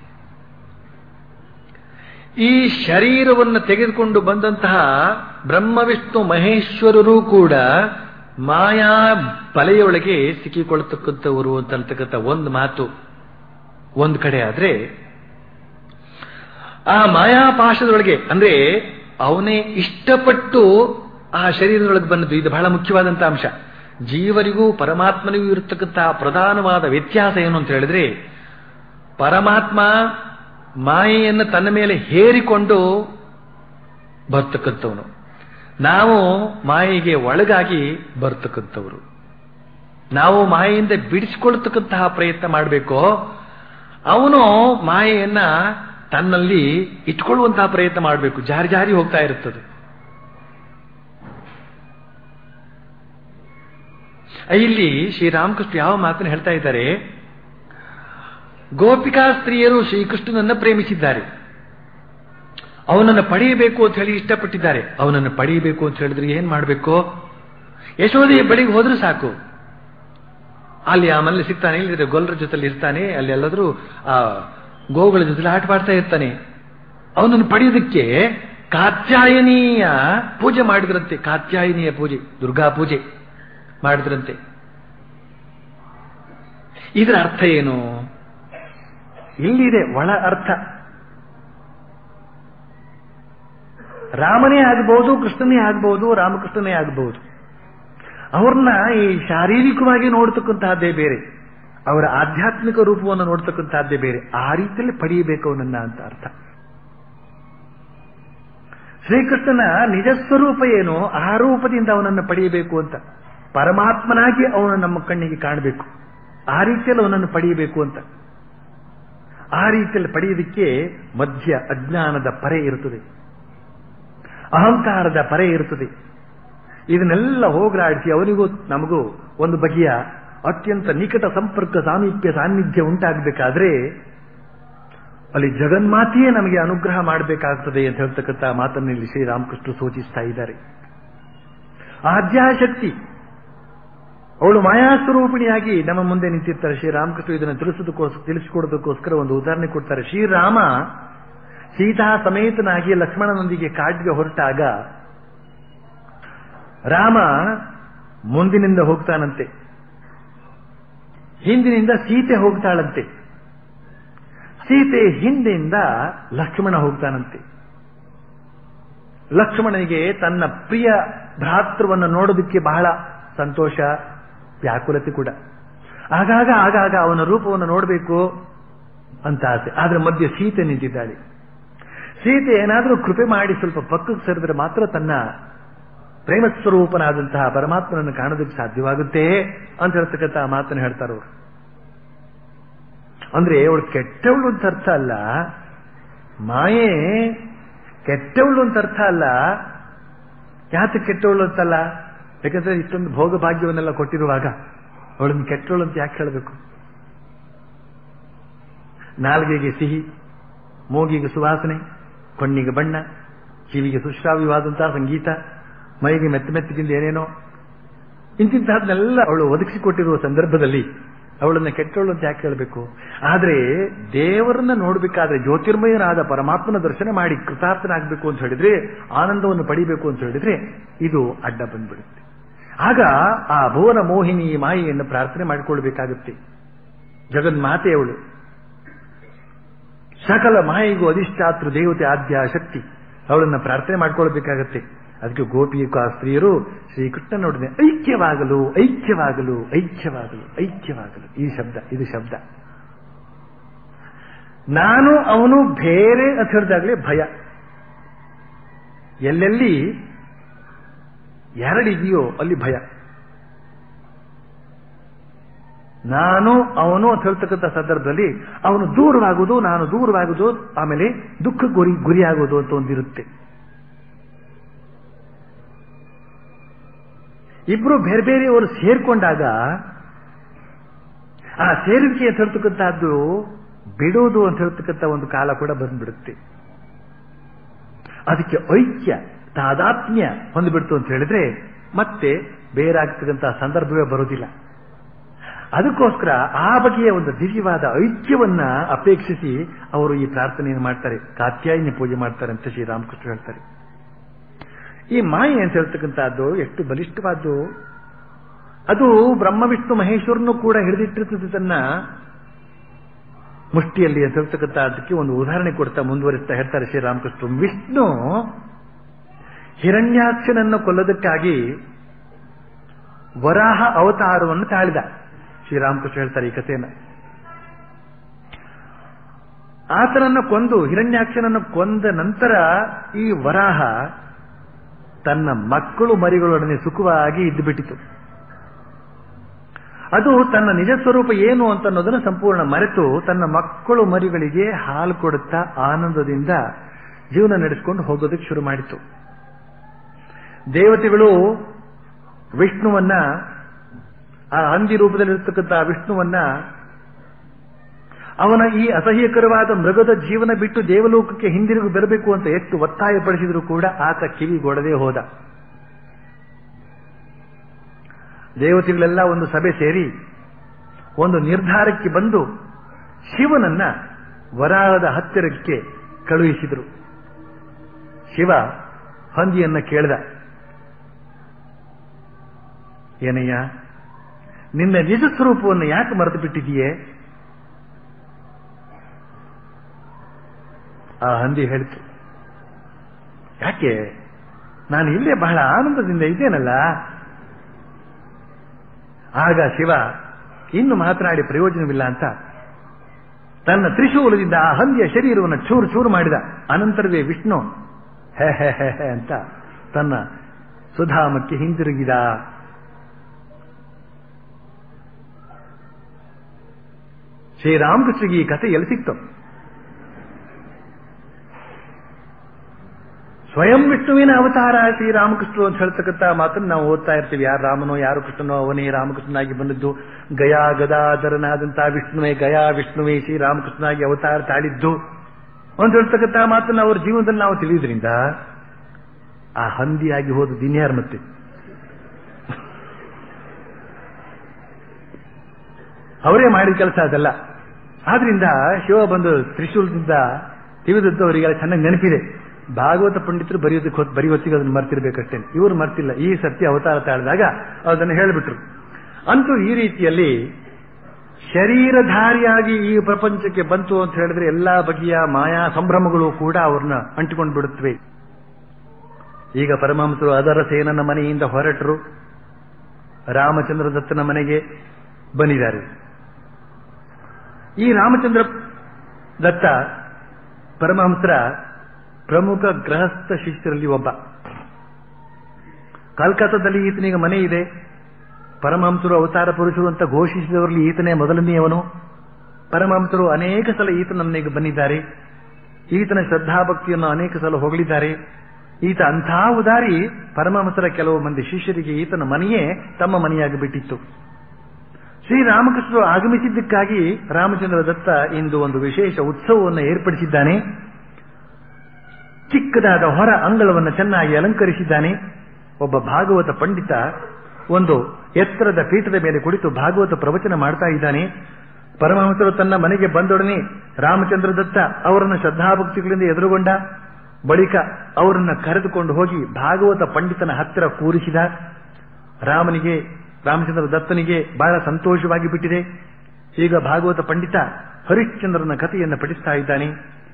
ಈ ಶರೀರವನ್ನು ತೆಗೆದುಕೊಂಡು ಬಂದಂತಹ ಬ್ರಹ್ಮ ವಿಷ್ಣು ಮಹೇಶ್ವರರು ಕೂಡ ಮಾಯಾ ಬಲೆಯೊಳಗೆ ಸಿಕ್ಕಿಕೊಳ್ಳತಕ್ಕಂಥವರು ಅಂತಕ್ಕಂಥ ಒಂದು ಮಾತು ಒಂದು ಕಡೆ ಆದ್ರೆ ಆ ಮಾಯಾಪಾಶದೊಳಗೆ ಅಂದ್ರೆ ಅವನೇ ಇಷ್ಟಪಟ್ಟು ಆ ಶರೀರದೊಳಗೆ ಬಂದದ್ದು ಇದು ಬಹಳ ಮುಖ್ಯವಾದಂತಹ ಅಂಶ ಜೀವರಿಗೂ ಪರಮಾತ್ಮನಿಗೂ ಇರತಕ್ಕಂತಹ ಪ್ರಧಾನವಾದ ವ್ಯತ್ಯಾಸ ಏನು ಅಂತ ಹೇಳಿದ್ರೆ ಪರಮಾತ್ಮ ಮಾಯೆಯನ್ನು ತನ್ನ ಮೇಲೆ ಹೇರಿಕೊಂಡು ಬರ್ತಕ್ಕಂಥವನು ನಾವು ಮಾಯೆಗೆ ಒಳಗಾಗಿ ಬರ್ತಕ್ಕಂಥವರು ನಾವು ಮಾಯೆಯಿಂದ ಬಿಡಿಸಿಕೊಳ್ತಕ್ಕಂತಹ ಪ್ರಯತ್ನ ಮಾಡಬೇಕು ಅವನು ಮಾಯೆಯನ್ನ ತನ್ನಲ್ಲಿ ಇಟ್ಕೊಳ್ಳುವಂತಹ ಪ್ರಯತ್ನ ಮಾಡಬೇಕು ಜಾರಿ ಜಾರಿ ಹೋಗ್ತಾ ಇರುತ್ತದೆ ಇಲ್ಲಿ ಶ್ರೀರಾಮಕೃಷ್ಣ ಯಾವ ಮಾತನ್ನು ಹೇಳ್ತಾ ಇದ್ದಾರೆ ಗೋಪಿಕಾ ಸ್ತ್ರೀಯರು ಶ್ರೀಕೃಷ್ಣನನ್ನ ಪ್ರೇಮಿಸಿದ್ದಾರೆ ಅವನನ್ನು ಪಡೆಯಬೇಕು ಅಂತ ಹೇಳಿ ಇಷ್ಟಪಟ್ಟಿದ್ದಾರೆ ಅವನನ್ನು ಪಡೆಯಬೇಕು ಅಂತ ಹೇಳಿದ್ರೆ ಏನ್ ಮಾಡಬೇಕು ಯಶೋದೆಯ ಬಳಿಗೆ ಹೋದ್ರೆ ಸಾಕು ಅಲ್ಲಿ ಆಮೇಲೆ ಸಿಗ್ತಾನೆ ಇಲ್ಲದ್ರೆ ಗೊಲ್ಲರ ಜೊತೆಲಿ ಇರ್ತಾನೆ ಅಲ್ಲಿ ಎಲ್ಲಾದ್ರೂ ಆ ಗೋಗಳ ಜೊತೆ ಆಟವಾಡ್ತಾ ಇರ್ತಾನೆ ಅವನನ್ನು ಪಡೆಯೋದಕ್ಕೆ ಕಾತ್ಯಾಯನೀಯ ಪೂಜೆ ಮಾಡಿದ್ರಂತೆ ಕಾತ್ಯಾಯನೀಯ ಪೂಜೆ ದುರ್ಗಾ ಪೂಜೆ ಮಾಡಿದ್ರಂತೆ ಇದರ ಅರ್ಥ ಏನು ಇಲ್ಲಿದೆ ಒಳ ಅರ್ಥ ರಾಮನೇ ಆಗಬಹುದು ಕೃಷ್ಣನೇ ಆಗಬಹುದು ರಾಮಕೃಷ್ಣನೇ ಆಗಬಹುದು ಅವ್ರನ್ನ ಈ ಶಾರೀರಿಕವಾಗಿ ನೋಡ್ತಕ್ಕಂತಹದ್ದೇ ಬೇರೆ ಅವರ ಆಧ್ಯಾತ್ಮಿಕ ರೂಪವನ್ನು ನೋಡ್ತಕ್ಕಂತಹದ್ದೇ ಬೇರೆ ಆ ರೀತಿಯಲ್ಲಿ ಪಡೆಯಬೇಕು ಅವನನ್ನ ಅಂತ ಅರ್ಥ ಶ್ರೀಕೃಷ್ಣನ ನಿಜ ಸ್ವರೂಪ ಏನು ಆ ರೂಪದಿಂದ ಅವನನ್ನು ಪಡೆಯಬೇಕು ಅಂತ ಪರಮಾತ್ಮನಾಗಿ ಅವನು ನಮ್ಮ ಕಣ್ಣಿಗೆ ಕಾಣಬೇಕು ಆ ರೀತಿಯಲ್ಲಿ ಅವನನ್ನು ಪಡೆಯಬೇಕು ಅಂತ ಆ ರೀತಿಯಲ್ಲಿ ಪಡೆಯೋದಕ್ಕೆ ಮಧ್ಯ ಅಜ್ಞಾನದ ಪರೆ ಇರುತ್ತದೆ ಅಹಂಕಾರದ ಪರೆ ಇರುತ್ತದೆ ಇದನ್ನೆಲ್ಲ ಹೋಗಲಾಡಿಸಿ ಅವನಿಗೂ ನಮಗೂ ಒಂದು ಬಗೆಯ ಅತ್ಯಂತ ನಿಕಟ ಸಂಪರ್ಕ ಸಾಮೀಪ್ಯ ಸಾನ್ನಿಧ್ಯ ಉಂಟಾಗಬೇಕಾದ್ರೆ ಅಲ್ಲಿ ಜಗನ್ಮಾತೆಯೇ ನಮಗೆ ಅನುಗ್ರಹ ಮಾಡಬೇಕಾಗ್ತದೆ ಅಂತ ಹೇಳ್ತಕ್ಕಂಥ ಮಾತನ್ನು ಇಲ್ಲಿ ಶ್ರೀರಾಮಕೃಷ್ಣ ಸೂಚಿಸ್ತಾ ಇದ್ದಾರೆ ಆದ್ಯಾಶಕ್ತಿ ಅವಳು ಮಾಯಾಸ್ವರೂಪಿಣಿಯಾಗಿ ನಮ್ಮ ಮುಂದೆ ನಿಂತಿರ್ತಾರೆ ಶ್ರೀರಾಮಕೃಷ್ಣ ಇದನ್ನು ತಿಳಿಸೋದಕ್ಕೋಸ್ಕರ ತಿಳಿಸಿಕೊಡೋದಕ್ಕೋಸ್ಕರ ಒಂದು ಉದಾಹರಣೆ ಕೊಡ್ತಾರೆ ಶ್ರೀರಾಮ ಸೀತಾ ಸಮೇತನಾಗಿ ಲಕ್ಷ್ಮಣನೊಂದಿಗೆ ಕಾಡ್ಗೆ ಹೊರಟಾಗ ರಾಮ ಮುಂದಿನಿಂದ ಹೋಗ್ತಾನಂತೆ ಹಿಂದಿನಿಂದ ಸೀತೆ ಹೋಗ್ತಾಳಂತೆ ಸೀತೆ ಹಿಂದೆಯಿಂದ ಲಕ್ಷ್ಮಣ ಹೋಗ್ತಾನಂತೆ ಲಕ್ಷ್ಮಣನಿಗೆ ತನ್ನ ಪ್ರಿಯ ಭ್ರಾತೃವನ್ನು ನೋಡೋದಕ್ಕೆ ಬಹಳ ಸಂತೋಷ ವ್ಯಾಕುಲತೆ ಕೂಡ ಆಗಾಗ ಆಗಾಗ ಅವನ ರೂಪವನ್ನು ನೋಡಬೇಕು ಅಂತ ಆಸೆ ಆದ್ರೆ ಮಧ್ಯೆ ಸೀತೆ ನಿಂತಿದ್ದಾಳೆ ಸೀತೆ ಏನಾದರೂ ಕೃಪೆ ಮಾಡಿ ಸ್ವಲ್ಪ ಪಕ್ಕಕ್ಕೆ ಸರಿದ್ರೆ ಮಾತ್ರ ತನ್ನ ಪ್ರೇಮ ಸ್ವರೂಪನಾದಂತಹ ಪರಮಾತ್ಮನನ್ನು ಕಾಣೋದಕ್ಕೆ ಸಾಧ್ಯವಾಗುತ್ತೆ ಅಂತ ಹೇಳ್ತಕ್ಕಂಥ ಮಾತನ್ನು ಹೇಳ್ತಾರವ್ರು ಅಂದ್ರೆ ಅವಳು ಕೆಟ್ಟವಳು ಅಂತ ಅರ್ಥ ಅಲ್ಲ ಮಾಯೆ ಕೆಟ್ಟವಳು ಅಂತ ಅರ್ಥ ಅಲ್ಲ ಯಾಕೆ ಕೆಟ್ಟವಳು ಅಂತಲ್ಲ ಯಾಕಂದ್ರೆ ಇಷ್ಟೊಂದು ಭೋಗ ಭಾಗ್ಯವನ್ನೆಲ್ಲ ಕೊಟ್ಟಿರುವಾಗ ಅವಳನ್ನು ಕೆಟ್ಟವಳು ಅಂತ ಯಾಕೆ ಹೇಳಬೇಕು ನಾಲ್ಗೆಗೆ ಸಿಹಿ ಮೂಗಿಗೆ ಸುವಾಸನೆ ಕಣ್ಣಿಗೆ ಬಣ್ಣ ಕಿವಿಗೆ ಸುಶ್ರಾವ್ಯವಾದಂತಹ ಸಂಗೀತ ಮೈಗೆ ಮೆತ್ತ ಮೆತ್ತಗಿಂದ ಏನೇನೋ ಇಂತಿಂತಹದ್ನೆಲ್ಲ ಅವಳು ಒದಗಿಸಿಕೊಟ್ಟಿರುವ ಸಂದರ್ಭದಲ್ಲಿ ಅವಳನ್ನ ಕೆಟ್ಟವಳು ಅಂತ ಯಾಕೆ ಹೇಳಬೇಕು ಆದ್ರೆ ದೇವರನ್ನ ನೋಡ್ಬೇಕಾದ್ರೆ ಜ್ಯೋತಿರ್ಮಯನಾದ ಪರಮಾತ್ಮನ ದರ್ಶನ ಮಾಡಿ ಕೃತಾರ್ಥನಾಗಬೇಕು ಅಂತ ಹೇಳಿದ್ರೆ ಆನಂದವನ್ನು ಪಡಿಬೇಕು ಅಂತ ಹೇಳಿದ್ರೆ ಇದು ಅಡ್ಡ ಬಂದ್ಬಿಡುತ್ತೆ ಆಗ ಆ ಭುವನ ಮೋಹಿನಿ ಮಾಯೆಯನ್ನು ಪ್ರಾರ್ಥನೆ ಮಾಡಿಕೊಳ್ಬೇಕಾಗುತ್ತೆ ಜಗನ್ಮಾತೆಯವಳು ಸಕಲ ಮಾಯಿಗೂ ಅಧಿಷ್ಠಾತೃ ದೇವತೆ ಆದ್ಯ ಶಕ್ತಿ ಅವಳನ್ನ ಪ್ರಾರ್ಥನೆ ಮಾಡ್ಕೊಳ್ಬೇಕಾಗತ್ತೆ ಅದಕ್ಕೆ ಗೋಪಿಕ ಸ್ತ್ರೀಯರು ಶ್ರೀಕೃಷ್ಣ ನೋಡಿದೆ ಐಕ್ಯವಾಗಲು ಐಕ್ಯವಾಗಲು ಐಕ್ಯವಾಗಲು ಐಕ್ಯವಾಗಲು ಈ ಶಬ್ದ ಇದು ಶಬ್ದ ನಾನು ಅವನು ಬೇರೆ ಅಂತ ಹೇಳಿದಾಗಲೇ ಭಯ ಎಲ್ಲೆಲ್ಲಿ ಎರಡಿದೆಯೋ ಅಲ್ಲಿ ಭಯ ನಾನು ಅವನು ಅಂತ ಹೇಳ್ತಕ್ಕಂಥ ಸಂದರ್ಭದಲ್ಲಿ ಅವನು ದೂರವಾಗುವುದು ನಾನು ದೂರವಾಗುವುದು ಆಮೇಲೆ ದುಃಖ ಗುರಿ ಗುರಿಯಾಗುವುದು ಅಂತ ಒಂದಿರುತ್ತೆ ಇಬ್ರು ಬೇರೆ ಬೇರೆಯವರು ಸೇರ್ಕೊಂಡಾಗ ಆ ಸೇರುವಿಕೆ ಅಂತ ಹೇಳ್ತಕ್ಕಂಥದ್ದು ಬಿಡೋದು ಅಂತ ಹೇಳ್ತಕ್ಕಂಥ ಒಂದು ಕಾಲ ಕೂಡ ಬಂದ್ಬಿಡುತ್ತೆ ಅದಕ್ಕೆ ಐಕ್ಯ ತಾದಾತ್ಮ್ಯ ಹೊಂದ್ಬಿಡ್ತು ಅಂತ ಹೇಳಿದ್ರೆ ಮತ್ತೆ ಬೇರಾಗ್ತಕ್ಕಂತಹ ಸಂದರ್ಭವೇ ಬರೋದಿಲ್ಲ ಅದಕ್ಕೋಸ್ಕರ ಆ ಬಗೆಯ ಒಂದು ದಿವ್ಯವಾದ ಐಕ್ಯವನ್ನ ಅಪೇಕ್ಷಿಸಿ ಅವರು ಈ ಪ್ರಾರ್ಥನೆಯನ್ನು ಮಾಡ್ತಾರೆ ಕಾತ್ಯಾಯಿನಿ ಪೂಜೆ ಮಾಡ್ತಾರೆ ಅಂತ ಶ್ರೀರಾಮಕೃಷ್ಣ ಹೇಳ್ತಾರೆ ಈ ಮಾಯೆ ಅಂತ ಹೇಳ್ತಕ್ಕಂಥದ್ದು ಎಷ್ಟು ಬಲಿಷ್ಠವಾದ್ದು ಅದು ಬ್ರಹ್ಮ ವಿಷ್ಣು ಮಹೇಶ್ವರನು ಕೂಡ ಹಿಡಿದಿಟ್ಟಿರ್ತದೆ ತನ್ನ ಮುಷ್ಟಿಯಲ್ಲಿ ಅಂತ ಹೇಳ್ತಕ್ಕಂಥದ್ದಕ್ಕೆ ಒಂದು ಉದಾಹರಣೆ ಕೊಡ್ತಾ ಮುಂದುವರಿಸ್ತಾ ಹೇಳ್ತಾರೆ ಶ್ರೀರಾಮಕೃಷ್ಣ ವಿಷ್ಣು ಹಿರಣ್ಯಾಕ್ಷನನ್ನು ಕೊಲ್ಲೋದಕ್ಕಾಗಿ ವರಾಹ ಅವತಾರವನ್ನು ತಾಳಿದ ಶ್ರೀರಾಮಕೃಷ್ಣ ಹೇಳ್ತಾರೆ ಈ ಕಥೆಯನ್ನು ಆತನನ್ನು ಕೊಂದು ಹಿರಣ್ಯಾಕ್ಷನನ್ನು ಕೊಂದ ನಂತರ ಈ ವರಾಹ ತನ್ನ ಮಕ್ಕಳು ಮರಿಗಳೊಡನೆ ಸುಖವಾಗಿ ಇದ್ದು ಬಿಟ್ಟಿತು ಅದು ತನ್ನ ನಿಜ ಸ್ವರೂಪ ಏನು ಅಂತ ಅನ್ನೋದನ್ನು ಸಂಪೂರ್ಣ ಮರೆತು ತನ್ನ ಮಕ್ಕಳು ಮರಿಗಳಿಗೆ ಹಾಲು ಕೊಡುತ್ತಾ ಆನಂದದಿಂದ ಜೀವನ ನಡೆಸಿಕೊಂಡು ಹೋಗೋದಕ್ಕೆ ಶುರು ಮಾಡಿತು ದೇವತೆಗಳು ವಿಷ್ಣುವನ್ನ ಆ ಹಂದಿ ರೂಪದಲ್ಲಿರ್ತಕ್ಕಂಥ ವಿಷ್ಣುವನ್ನ ಅವನ ಈ ಅಸಹ್ಯಕರವಾದ ಮೃಗದ ಜೀವನ ಬಿಟ್ಟು ದೇವಲೋಕಕ್ಕೆ ಹಿಂದಿರುಗಿ ಬರಬೇಕು ಅಂತ ಎಷ್ಟು ಒತ್ತಾಯಪಡಿಸಿದರೂ ಕೂಡ ಆತ ಕಿವಿಗೊಡದೆ ಹೋದ ದೇವತೆಗಳೆಲ್ಲ ಒಂದು ಸಭೆ ಸೇರಿ ಒಂದು ನಿರ್ಧಾರಕ್ಕೆ ಬಂದು ಶಿವನನ್ನ ವರಾಹದ ಹತ್ತಿರಕ್ಕೆ ಕಳುಹಿಸಿದರು ಶಿವ ಹಂದಿಯನ್ನ ಕೇಳಿದ ಏನಯ್ಯ ನಿನ್ನ ನಿಜ ಸ್ವರೂಪವನ್ನು ಯಾಕೆ ಮರೆತು ಬಿಟ್ಟಿದೆಯೇ ಆ ಹಂದಿ ಹೇಳಿತು ಯಾಕೆ ನಾನು ಇಲ್ಲೇ ಬಹಳ ಆನಂದದಿಂದ ಇದ್ದೇನಲ್ಲ ಆಗ ಶಿವ ಇನ್ನು ಮಾತನಾಡಿ ಪ್ರಯೋಜನವಿಲ್ಲ ಅಂತ ತನ್ನ ತ್ರಿಶೂಲದಿಂದ ಆ ಹಂದಿಯ ಶರೀರವನ್ನು ಚೂರು ಚೂರು ಮಾಡಿದ ಅನಂತರವೇ ವಿಷ್ಣು ಹೆ ಹೆ ಹೆ ಹೆ ಅಂತ ತನ್ನ ಸುಧಾಮಕ್ಕೆ ಹಿಂದಿರುಗಿದ ಶ್ರೀರಾಮಕೃಷ್ಣಗೆ ಈ ಕಥೆ ಎಲ್ಲಿ ಸಿಕ್ತು ಸ್ವಯಂ ವಿಷ್ಣುವಿನ ಅವತಾರ ಶ್ರೀರಾಮಕೃಷ್ಣರು ಅಂತ ಹೇಳ್ತಕ್ಕಂಥ ಮಾತನ್ನು ನಾವು ಓದ್ತಾ ಇರ್ತೀವಿ ಯಾರು ರಾಮನೋ ಯಾರು ಕೃಷ್ಣನೋ ಅವನೇ ರಾಮಕೃಷ್ಣನಾಗಿ ಬಂದದ್ದು ಗಯಾ ಗದಾಧರನಾದಂತಹ ವಿಷ್ಣುವೇ ಗಯಾ ವಿಷ್ಣುವೇ ಶ್ರೀರಾಮಕೃಷ್ಣನಾಗಿ ಅವತಾರ ತಾಳಿದ್ದು ಅಂತ ಹೇಳ್ತಕ್ಕಂಥ ಮಾತನ್ನು ಅವ್ರ ಜೀವನದಲ್ಲಿ ನಾವು ತಿಳಿಯೋದ್ರಿಂದ ಆ ಹಂದಿಯಾಗಿ ಹೋದ ದಿನ್ಯಾರ್ ಮತ್ತೆ ಅವರೇ ಮಾಡಿದ ಕೆಲಸ ಅದಲ್ಲ ಆದ್ರಿಂದ ಶಿವ ಬಂದು ತ್ರಿಶೂಲದಿಂದ ತಿವಿದದ್ದು ಅವರಿಗೆಲ್ಲ ಚೆನ್ನಾಗಿ ನೆನಪಿದೆ ಭಾಗವತ ಪಂಡಿತರು ಬರೆಯೋದಕ್ಕೆ ಹೊತ್ತು ಬರೀ ಹೊತ್ತಿಗೆ ಅದನ್ನು ಮರ್ತಿರ್ಬೇಕಷ್ಟೇ ಇವರು ಮರ್ತಿಲ್ಲ ಈ ಸರ್ತಿ ಅವತಾರ ತಾಳಿದಾಗ ಅದನ್ನು ಹೇಳಿಬಿಟ್ರು ಅಂತೂ ಈ ರೀತಿಯಲ್ಲಿ ಶರೀರಧಾರಿಯಾಗಿ ಈ ಪ್ರಪಂಚಕ್ಕೆ ಬಂತು ಅಂತ ಹೇಳಿದ್ರೆ ಎಲ್ಲಾ ಬಗೆಯ ಮಾಯಾ ಸಂಭ್ರಮಗಳು ಕೂಡ ಅವ್ರನ್ನ ಅಂಟಿಕೊಂಡು ಬಿಡುತ್ತವೆ ಈಗ ಪರಮಹಂಸರು ಅದರ ಸೇನನ ಮನೆಯಿಂದ ಹೊರಟರು ರಾಮಚಂದ್ರ ದತ್ತನ ಮನೆಗೆ ಬಂದಿದ್ದಾರೆ ಈ ರಾಮಚಂದ್ರ ದತ್ತ ಪರಮಹಂಸರ ಪ್ರಮುಖ ಗೃಹಸ್ಥ ಶಿಷ್ಯರಲ್ಲಿ ಒಬ್ಬ ಕಲ್ಕತ್ತಾದಲ್ಲಿ ಈತನಿಗೆ ಮನೆ ಇದೆ ಪರಮಹಂಸರು ಅವತಾರ ಪುರುಷರು ಅಂತ ಘೋಷಿಸಿದವರಲ್ಲಿ ಈತನೇ ಮೊದಲನೆಯವನು ಪರಮಹಂಸರು ಅನೇಕ ಸಲ ಈತನ ಮನೆಗೆ ಬಂದಿದ್ದಾರೆ ಈತನ ಶ್ರದ್ಧಾಭಕ್ತಿಯನ್ನು ಅನೇಕ ಸಲ ಹೊಗಳಿದ್ದಾರೆ ಈತ ಅಂಥ ಉದಾರಿ ಪರಮಹಂಸರ ಕೆಲವು ಮಂದಿ ಶಿಷ್ಯರಿಗೆ ಈತನ ಮನೆಯೇ ತಮ್ಮ ಮನೆಯಾಗಿ ಬಿಟ್ಟಿತ್ತು ಶ್ರೀರಾಮಕೃಷ್ಣರು ಆಗಮಿಸಿದ್ದಕ್ಕಾಗಿ ರಾಮಚಂದ್ರ ದತ್ತ ಇಂದು ಒಂದು ವಿಶೇಷ ಉತ್ಸವವನ್ನು ಏರ್ಪಡಿಸಿದ್ದಾನೆ ಚಿಕ್ಕದಾದ ಹೊರ ಅಂಗಳವನ್ನು ಚೆನ್ನಾಗಿ ಅಲಂಕರಿಸಿದ್ದಾನೆ ಒಬ್ಬ ಭಾಗವತ ಪಂಡಿತ ಒಂದು ಎತ್ತರದ ಪೀಠದ ಮೇಲೆ ಕುಳಿತು ಭಾಗವತ ಪ್ರವಚನ ಮಾಡ್ತಾ ಇದ್ದಾನೆ ಪರಮಹಂಸರು ತನ್ನ ಮನೆಗೆ ಬಂದೊಡನೆ ರಾಮಚಂದ್ರ ದತ್ತ ಅವರನ್ನು ಶ್ರದ್ಧಾಭಕ್ತಿಗಳಿಂದ ಎದುರುಗೊಂಡ ಬಳಿಕ ಅವರನ್ನ ಕರೆದುಕೊಂಡು ಹೋಗಿ ಭಾಗವತ ಪಂಡಿತನ ಹತ್ತಿರ ಕೂರಿಸಿದ ರಾಮನಿಗೆ ರಾಮಚಂದ್ರ ದತ್ತನಿಗೆ ಬಹಳ ಸಂತೋಷವಾಗಿ ಬಿಟ್ಟಿದೆ ಈಗ ಭಾಗವತ ಪಂಡಿತ ಹರಿಶ್ಚಂದ್ರನ ಕಥೆಯನ್ನು ಪಠಿಸ್ತಾ ಇದ್ದಾನೆ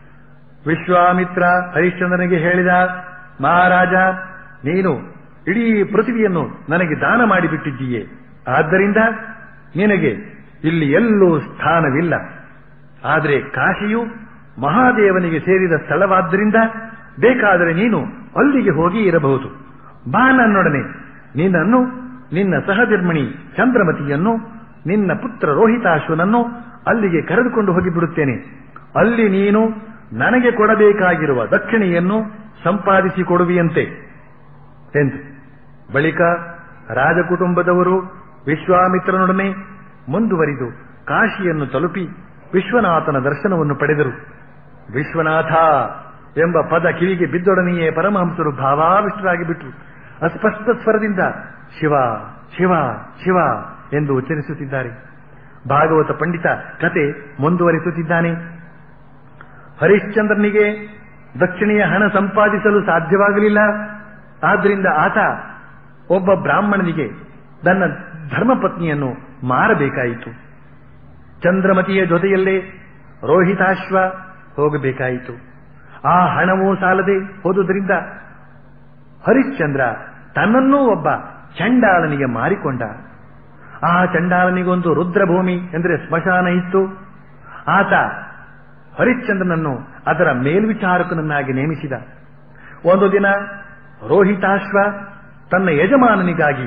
ವಿಶ್ವಾಮಿತ್ರ ಹರಿಶ್ಚಂದ್ರನಿಗೆ ಹೇಳಿದ ಮಹಾರಾಜ ನೀನು ಇಡೀ ಪೃಥ್ವಿಯನ್ನು ನನಗೆ ದಾನ ಮಾಡಿಬಿಟ್ಟಿದ್ದೀಯೆ ಆದ್ದರಿಂದ ನಿನಗೆ ಇಲ್ಲಿ ಎಲ್ಲೂ ಸ್ಥಾನವಿಲ್ಲ ಆದರೆ ಕಾಶಿಯು ಮಹಾದೇವನಿಗೆ ಸೇರಿದ ಸ್ಥಳವಾದ್ದರಿಂದ ಬೇಕಾದರೆ ನೀನು ಅಲ್ಲಿಗೆ ಹೋಗಿ ಇರಬಹುದು ಬಾ ನನ್ನೊಡನೆ ನಿನ್ನನ್ನು ನಿನ್ನ ಸಹಧರ್ಮಿಣಿ ಚಂದ್ರಮತಿಯನ್ನು ನಿನ್ನ ಪುತ್ರ ರೋಹಿತಾಶ್ವನನ್ನು ಅಲ್ಲಿಗೆ ಕರೆದುಕೊಂಡು ಹೋಗಿಬಿಡುತ್ತೇನೆ ಅಲ್ಲಿ ನೀನು ನನಗೆ ಕೊಡಬೇಕಾಗಿರುವ ದಕ್ಷಿಣೆಯನ್ನು ಸಂಪಾದಿಸಿ ಕೊಡುವಿಯಂತೆ ಎಂದು ಬಳಿಕ ರಾಜಕುಟುಂಬದವರು ವಿಶ್ವಾಮಿತ್ರನೊಡನೆ ಮುಂದುವರಿದು ಕಾಶಿಯನ್ನು ತಲುಪಿ ವಿಶ್ವನಾಥನ ದರ್ಶನವನ್ನು ಪಡೆದರು ವಿಶ್ವನಾಥ ಎಂಬ ಪದ ಕಿವಿಗೆ ಬಿದ್ದೊಡನೆಯೇ ಪರಮಹಂಸರು ಭಾವಾವಿಷ್ಟರಾಗಿ ಬಿಟ್ರು ಅಸ್ಪಷ್ಟ ಸ್ವರದಿಂದ ಶಿವ ಶಿವ ಶಿವ ಎಂದು ಉಚ್ಚರಿಸುತ್ತಿದ್ದಾರೆ ಭಾಗವತ ಪಂಡಿತ ಕತೆ ಮುಂದುವರಿಸುತ್ತಿದ್ದಾನೆ ಹರಿಶ್ಚಂದ್ರನಿಗೆ ದಕ್ಷಿಣೆಯ ಹಣ ಸಂಪಾದಿಸಲು ಸಾಧ್ಯವಾಗಲಿಲ್ಲ ಆದ್ದರಿಂದ ಆತ ಒಬ್ಬ ಬ್ರಾಹ್ಮಣನಿಗೆ ತನ್ನ ಧರ್ಮಪತ್ನಿಯನ್ನು ಮಾರಬೇಕಾಯಿತು ಚಂದ್ರಮತಿಯ ಜೊತೆಯಲ್ಲೇ ರೋಹಿತಾಶ್ವ ಹೋಗಬೇಕಾಯಿತು ಆ ಹಣವೂ ಸಾಲದೆ ಹೋದುದರಿಂದ ಹರಿಶ್ಚಂದ್ರ ತನ್ನನ್ನೂ ಒಬ್ಬ ಚಂಡಾಲನಿಗೆ ಮಾರಿಕೊಂಡ ಆ ಚಂಡಾಲನಿಗೊಂದು ರುದ್ರಭೂಮಿ ಎಂದರೆ ಸ್ಮಶಾನ ಇತ್ತು ಆತ ಹರಿಶ್ಚಂದ್ರನನ್ನು ಅದರ ಮೇಲ್ವಿಚಾರಕನನ್ನಾಗಿ ನೇಮಿಸಿದ ಒಂದು ದಿನ ರೋಹಿತಾಶ್ವ ತನ್ನ ಯಜಮಾನನಿಗಾಗಿ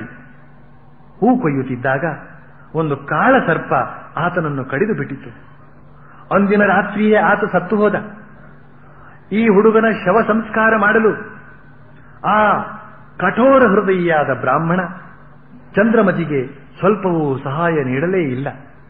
ಹೂ ಕೊಯ್ಯುತ್ತಿದ್ದಾಗ ಒಂದು ಕಾಳ ಸರ್ಪ ಆತನನ್ನು ಕಡಿದು ಬಿಟ್ಟಿತು ಅಂದಿನ ರಾತ್ರಿಯೇ ಆತ ಸತ್ತು ಹೋದ ಈ ಹುಡುಗನ ಶವ ಸಂಸ್ಕಾರ ಮಾಡಲು ಆ ಕಠೋರ ಹೃದಯಿಯಾದ ಬ್ರಾಹ್ಮಣ ಚಂದ್ರಮತಿಗೆ ಸ್ವಲ್ಪವೂ ಸಹಾಯ ನೀಡಲೇ ಇಲ್ಲ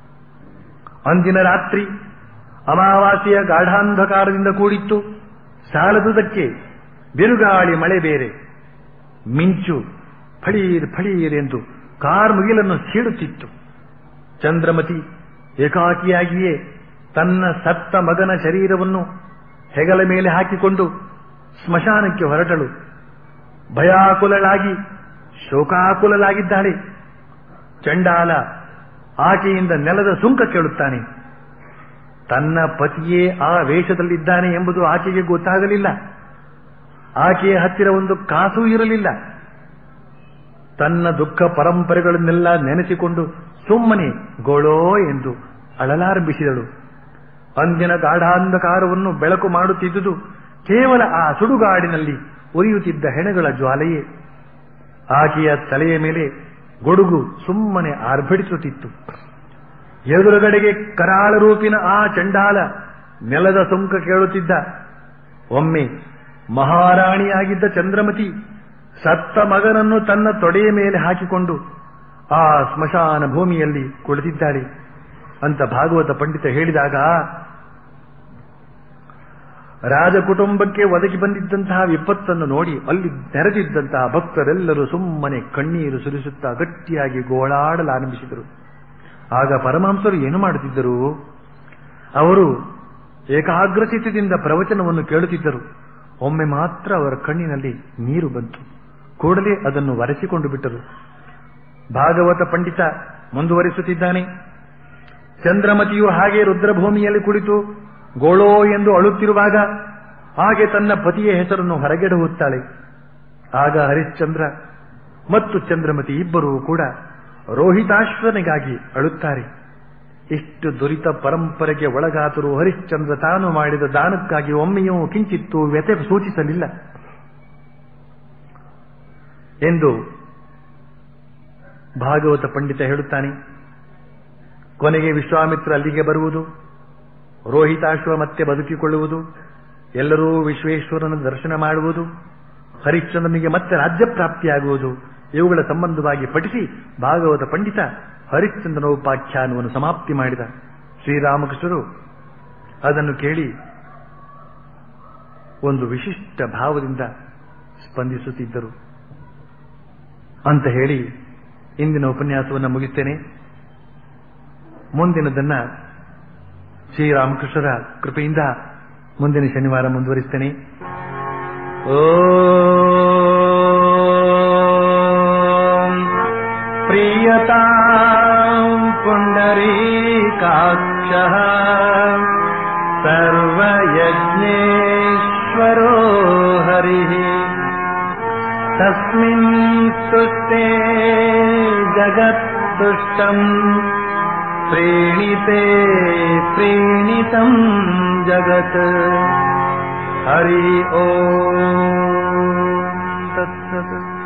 ಅಂದಿನ ರಾತ್ರಿ ಅಮಾವಾಸ್ಯೆಯ ಗಾಢಾಂಧಕಾರದಿಂದ ಕೂಡಿತ್ತು ಸಾಲದುದಕ್ಕೆ ಬಿರುಗಾಳಿ ಮಳೆ ಬೇರೆ ಮಿಂಚು ಫಳೀರ್ ಫಳೀರ್ ಎಂದು ಕಾರ್ಮುಗಿಲನ್ನು ಸೀಳುತ್ತಿತ್ತು ಚಂದ್ರಮತಿ ಏಕಾಕಿಯಾಗಿಯೇ ತನ್ನ ಸತ್ತ ಮಗನ ಶರೀರವನ್ನು ಹೆಗಲ ಮೇಲೆ ಹಾಕಿಕೊಂಡು ಸ್ಮಶಾನಕ್ಕೆ ಹೊರಟಳು ಭಯಾಕುಲಳಾಗಿ ಶೋಕಾಕುಲಲಾಗಿದ್ದಾಳೆ ಚಂಡಾಲ ಆಕೆಯಿಂದ ನೆಲದ ಸುಂಕ ಕೇಳುತ್ತಾನೆ ತನ್ನ ಪತಿಯೇ ಆ ವೇಷದಲ್ಲಿದ್ದಾನೆ ಎಂಬುದು ಆಕೆಗೆ ಗೊತ್ತಾಗಲಿಲ್ಲ ಆಕೆಯ ಹತ್ತಿರ ಒಂದು ಕಾಸೂ ಇರಲಿಲ್ಲ ತನ್ನ ದುಃಖ ಪರಂಪರೆಗಳನ್ನೆಲ್ಲ ನೆನೆಸಿಕೊಂಡು ಸುಮ್ಮನೆ ಗೋಳೋ ಎಂದು ಅಳಲಾರಂಭಿಸಿದಳು ಅಂದಿನ ಗಾಢಾಂಧಕಾರವನ್ನು ಬೆಳಕು ಮಾಡುತ್ತಿದ್ದುದು ಕೇವಲ ಆ ಸುಡುಗಾಡಿನಲ್ಲಿ ಉರಿಯುತ್ತಿದ್ದ ಹೆಣಗಳ ಜ್ವಾಲೆಯೇ ಆಕೆಯ ತಲೆಯ ಮೇಲೆ ಗೊಡುಗು ಸುಮ್ಮನೆ ಆರ್ಭಟಿಸುತ್ತಿತ್ತು ಎದುರುಗಡೆಗೆ ಕರಾಳ ರೂಪಿನ ಆ ಚಂಡಾಲ ನೆಲದ ಸುಂಕ ಕೇಳುತ್ತಿದ್ದ ಒಮ್ಮೆ ಮಹಾರಾಣಿಯಾಗಿದ್ದ ಚಂದ್ರಮತಿ ಸತ್ತ ಮಗನನ್ನು ತನ್ನ ತೊಡೆಯ ಮೇಲೆ ಹಾಕಿಕೊಂಡು ಆ ಸ್ಮಶಾನ ಭೂಮಿಯಲ್ಲಿ ಕುಳಿತಿದ್ದಾಳೆ ಅಂತ ಭಾಗವತ ಪಂಡಿತ ಹೇಳಿದಾಗ ರಾಜ ಕುಟುಂಬಕ್ಕೆ ಒದಗಿ ಬಂದಿದ್ದಂತಹ ವಿಪತ್ತನ್ನು ನೋಡಿ ಅಲ್ಲಿ ನೆರೆದಿದ್ದಂತಹ ಭಕ್ತರೆಲ್ಲರೂ ಸುಮ್ಮನೆ ಕಣ್ಣೀರು ಸುರಿಸುತ್ತಾ ಗಟ್ಟಿಯಾಗಿ ಗೋಳಾಡಲಾರಂಭಿಸಿದರು ಆಗ ಪರಮಹಂಸರು ಏನು ಮಾಡುತ್ತಿದ್ದರು ಅವರು ಏಕಾಗ್ರಚಿತ್ತದಿಂದ ಪ್ರವಚನವನ್ನು ಕೇಳುತ್ತಿದ್ದರು ಒಮ್ಮೆ ಮಾತ್ರ ಅವರ ಕಣ್ಣಿನಲ್ಲಿ ನೀರು ಬಂತು ಕೂಡಲೇ ಅದನ್ನು ಒರೆಸಿಕೊಂಡು ಬಿಟ್ಟರು ಭಾಗವತ ಪಂಡಿತ ಮುಂದುವರಿಸುತ್ತಿದ್ದಾನೆ ಚಂದ್ರಮತಿಯು ಹಾಗೆ ರುದ್ರಭೂಮಿಯಲ್ಲಿ ಕುಳಿತು ಗೋಳೋ ಎಂದು ಅಳುತ್ತಿರುವಾಗ ಹಾಗೆ ತನ್ನ ಪತಿಯ ಹೆಸರನ್ನು ಹೊರಗೆಡುತ್ತಾಳೆ ಆಗ ಹರಿಶ್ಚಂದ್ರ ಮತ್ತು ಚಂದ್ರಮತಿ ಇಬ್ಬರೂ ಕೂಡ ರೋಹಿತಾಶ್ವನಿಗಾಗಿ ಅಳುತ್ತಾರೆ ಇಷ್ಟು ದುರಿತ ಪರಂಪರೆಗೆ ಒಳಗಾದರೂ ಹರಿಶ್ಚಂದ್ರ ತಾನು ಮಾಡಿದ ದಾನಕ್ಕಾಗಿ ಒಮ್ಮೆಯೂ ಕಿಂಚಿತ್ತೂ ವ್ಯತೆ ಸೂಚಿಸಲಿಲ್ಲ ಎಂದು ಭಾಗವತ ಪಂಡಿತ ಹೇಳುತ್ತಾನೆ ಕೊನೆಗೆ ವಿಶ್ವಾಮಿತ್ರ ಅಲ್ಲಿಗೆ ಬರುವುದು ರೋಹಿತಾಶ್ವ ಮತ್ತೆ ಬದುಕಿಕೊಳ್ಳುವುದು ಎಲ್ಲರೂ ವಿಶ್ವೇಶ್ವರನ ದರ್ಶನ ಮಾಡುವುದು ಹರಿಶ್ಚಂದ್ರನಿಗೆ ಮತ್ತೆ ರಾಜ್ಯ ಪ್ರಾಪ್ತಿಯಾಗುವುದು ಇವುಗಳ ಸಂಬಂಧವಾಗಿ ಪಠಿಸಿ ಭಾಗವತ ಪಂಡಿತ ಹರಿಶ್ಚಂದ್ರನೋಪಾಖ್ಯಾನವನ್ನು ಸಮಾಪ್ತಿ ಮಾಡಿದ ಶ್ರೀರಾಮಕೃಷ್ಣರು ಅದನ್ನು ಕೇಳಿ ಒಂದು ವಿಶಿಷ್ಟ ಭಾವದಿಂದ ಸ್ಪಂದಿಸುತ್ತಿದ್ದರು ಅಂತ ಹೇಳಿ ಇಂದಿನ ಉಪನ್ಯಾಸವನ್ನು ಮುಗಿಸ್ತೇನೆ ಮುಂದಿನದನ್ನ ಶ್ರೀರಾಮಕೃಷ್ಣರ ಕೃಪೆಯಿಂದ ಮುಂದಿನ ಶನಿವಾರ ಮುಂದುವರಿಸ್ತೇನೆ ಓ ಪ್ರಿಯತಾ ಪುಂಡರೀಕಾಕ್ಷ ಸರ್ವಯಜ್ಞೇಶ್ವರೋ ಹರಿ ತಸ್ಮಿನ್ ತುಷ್ಟೇ ಜಗತ್ತುಷ್ಟಂ ಪ್ರೇಣಿತೆ ಪ್ರೇಣಿತಂ ಜಗತ್ ಹರಿ ಓಂ ತತ್ಸತ್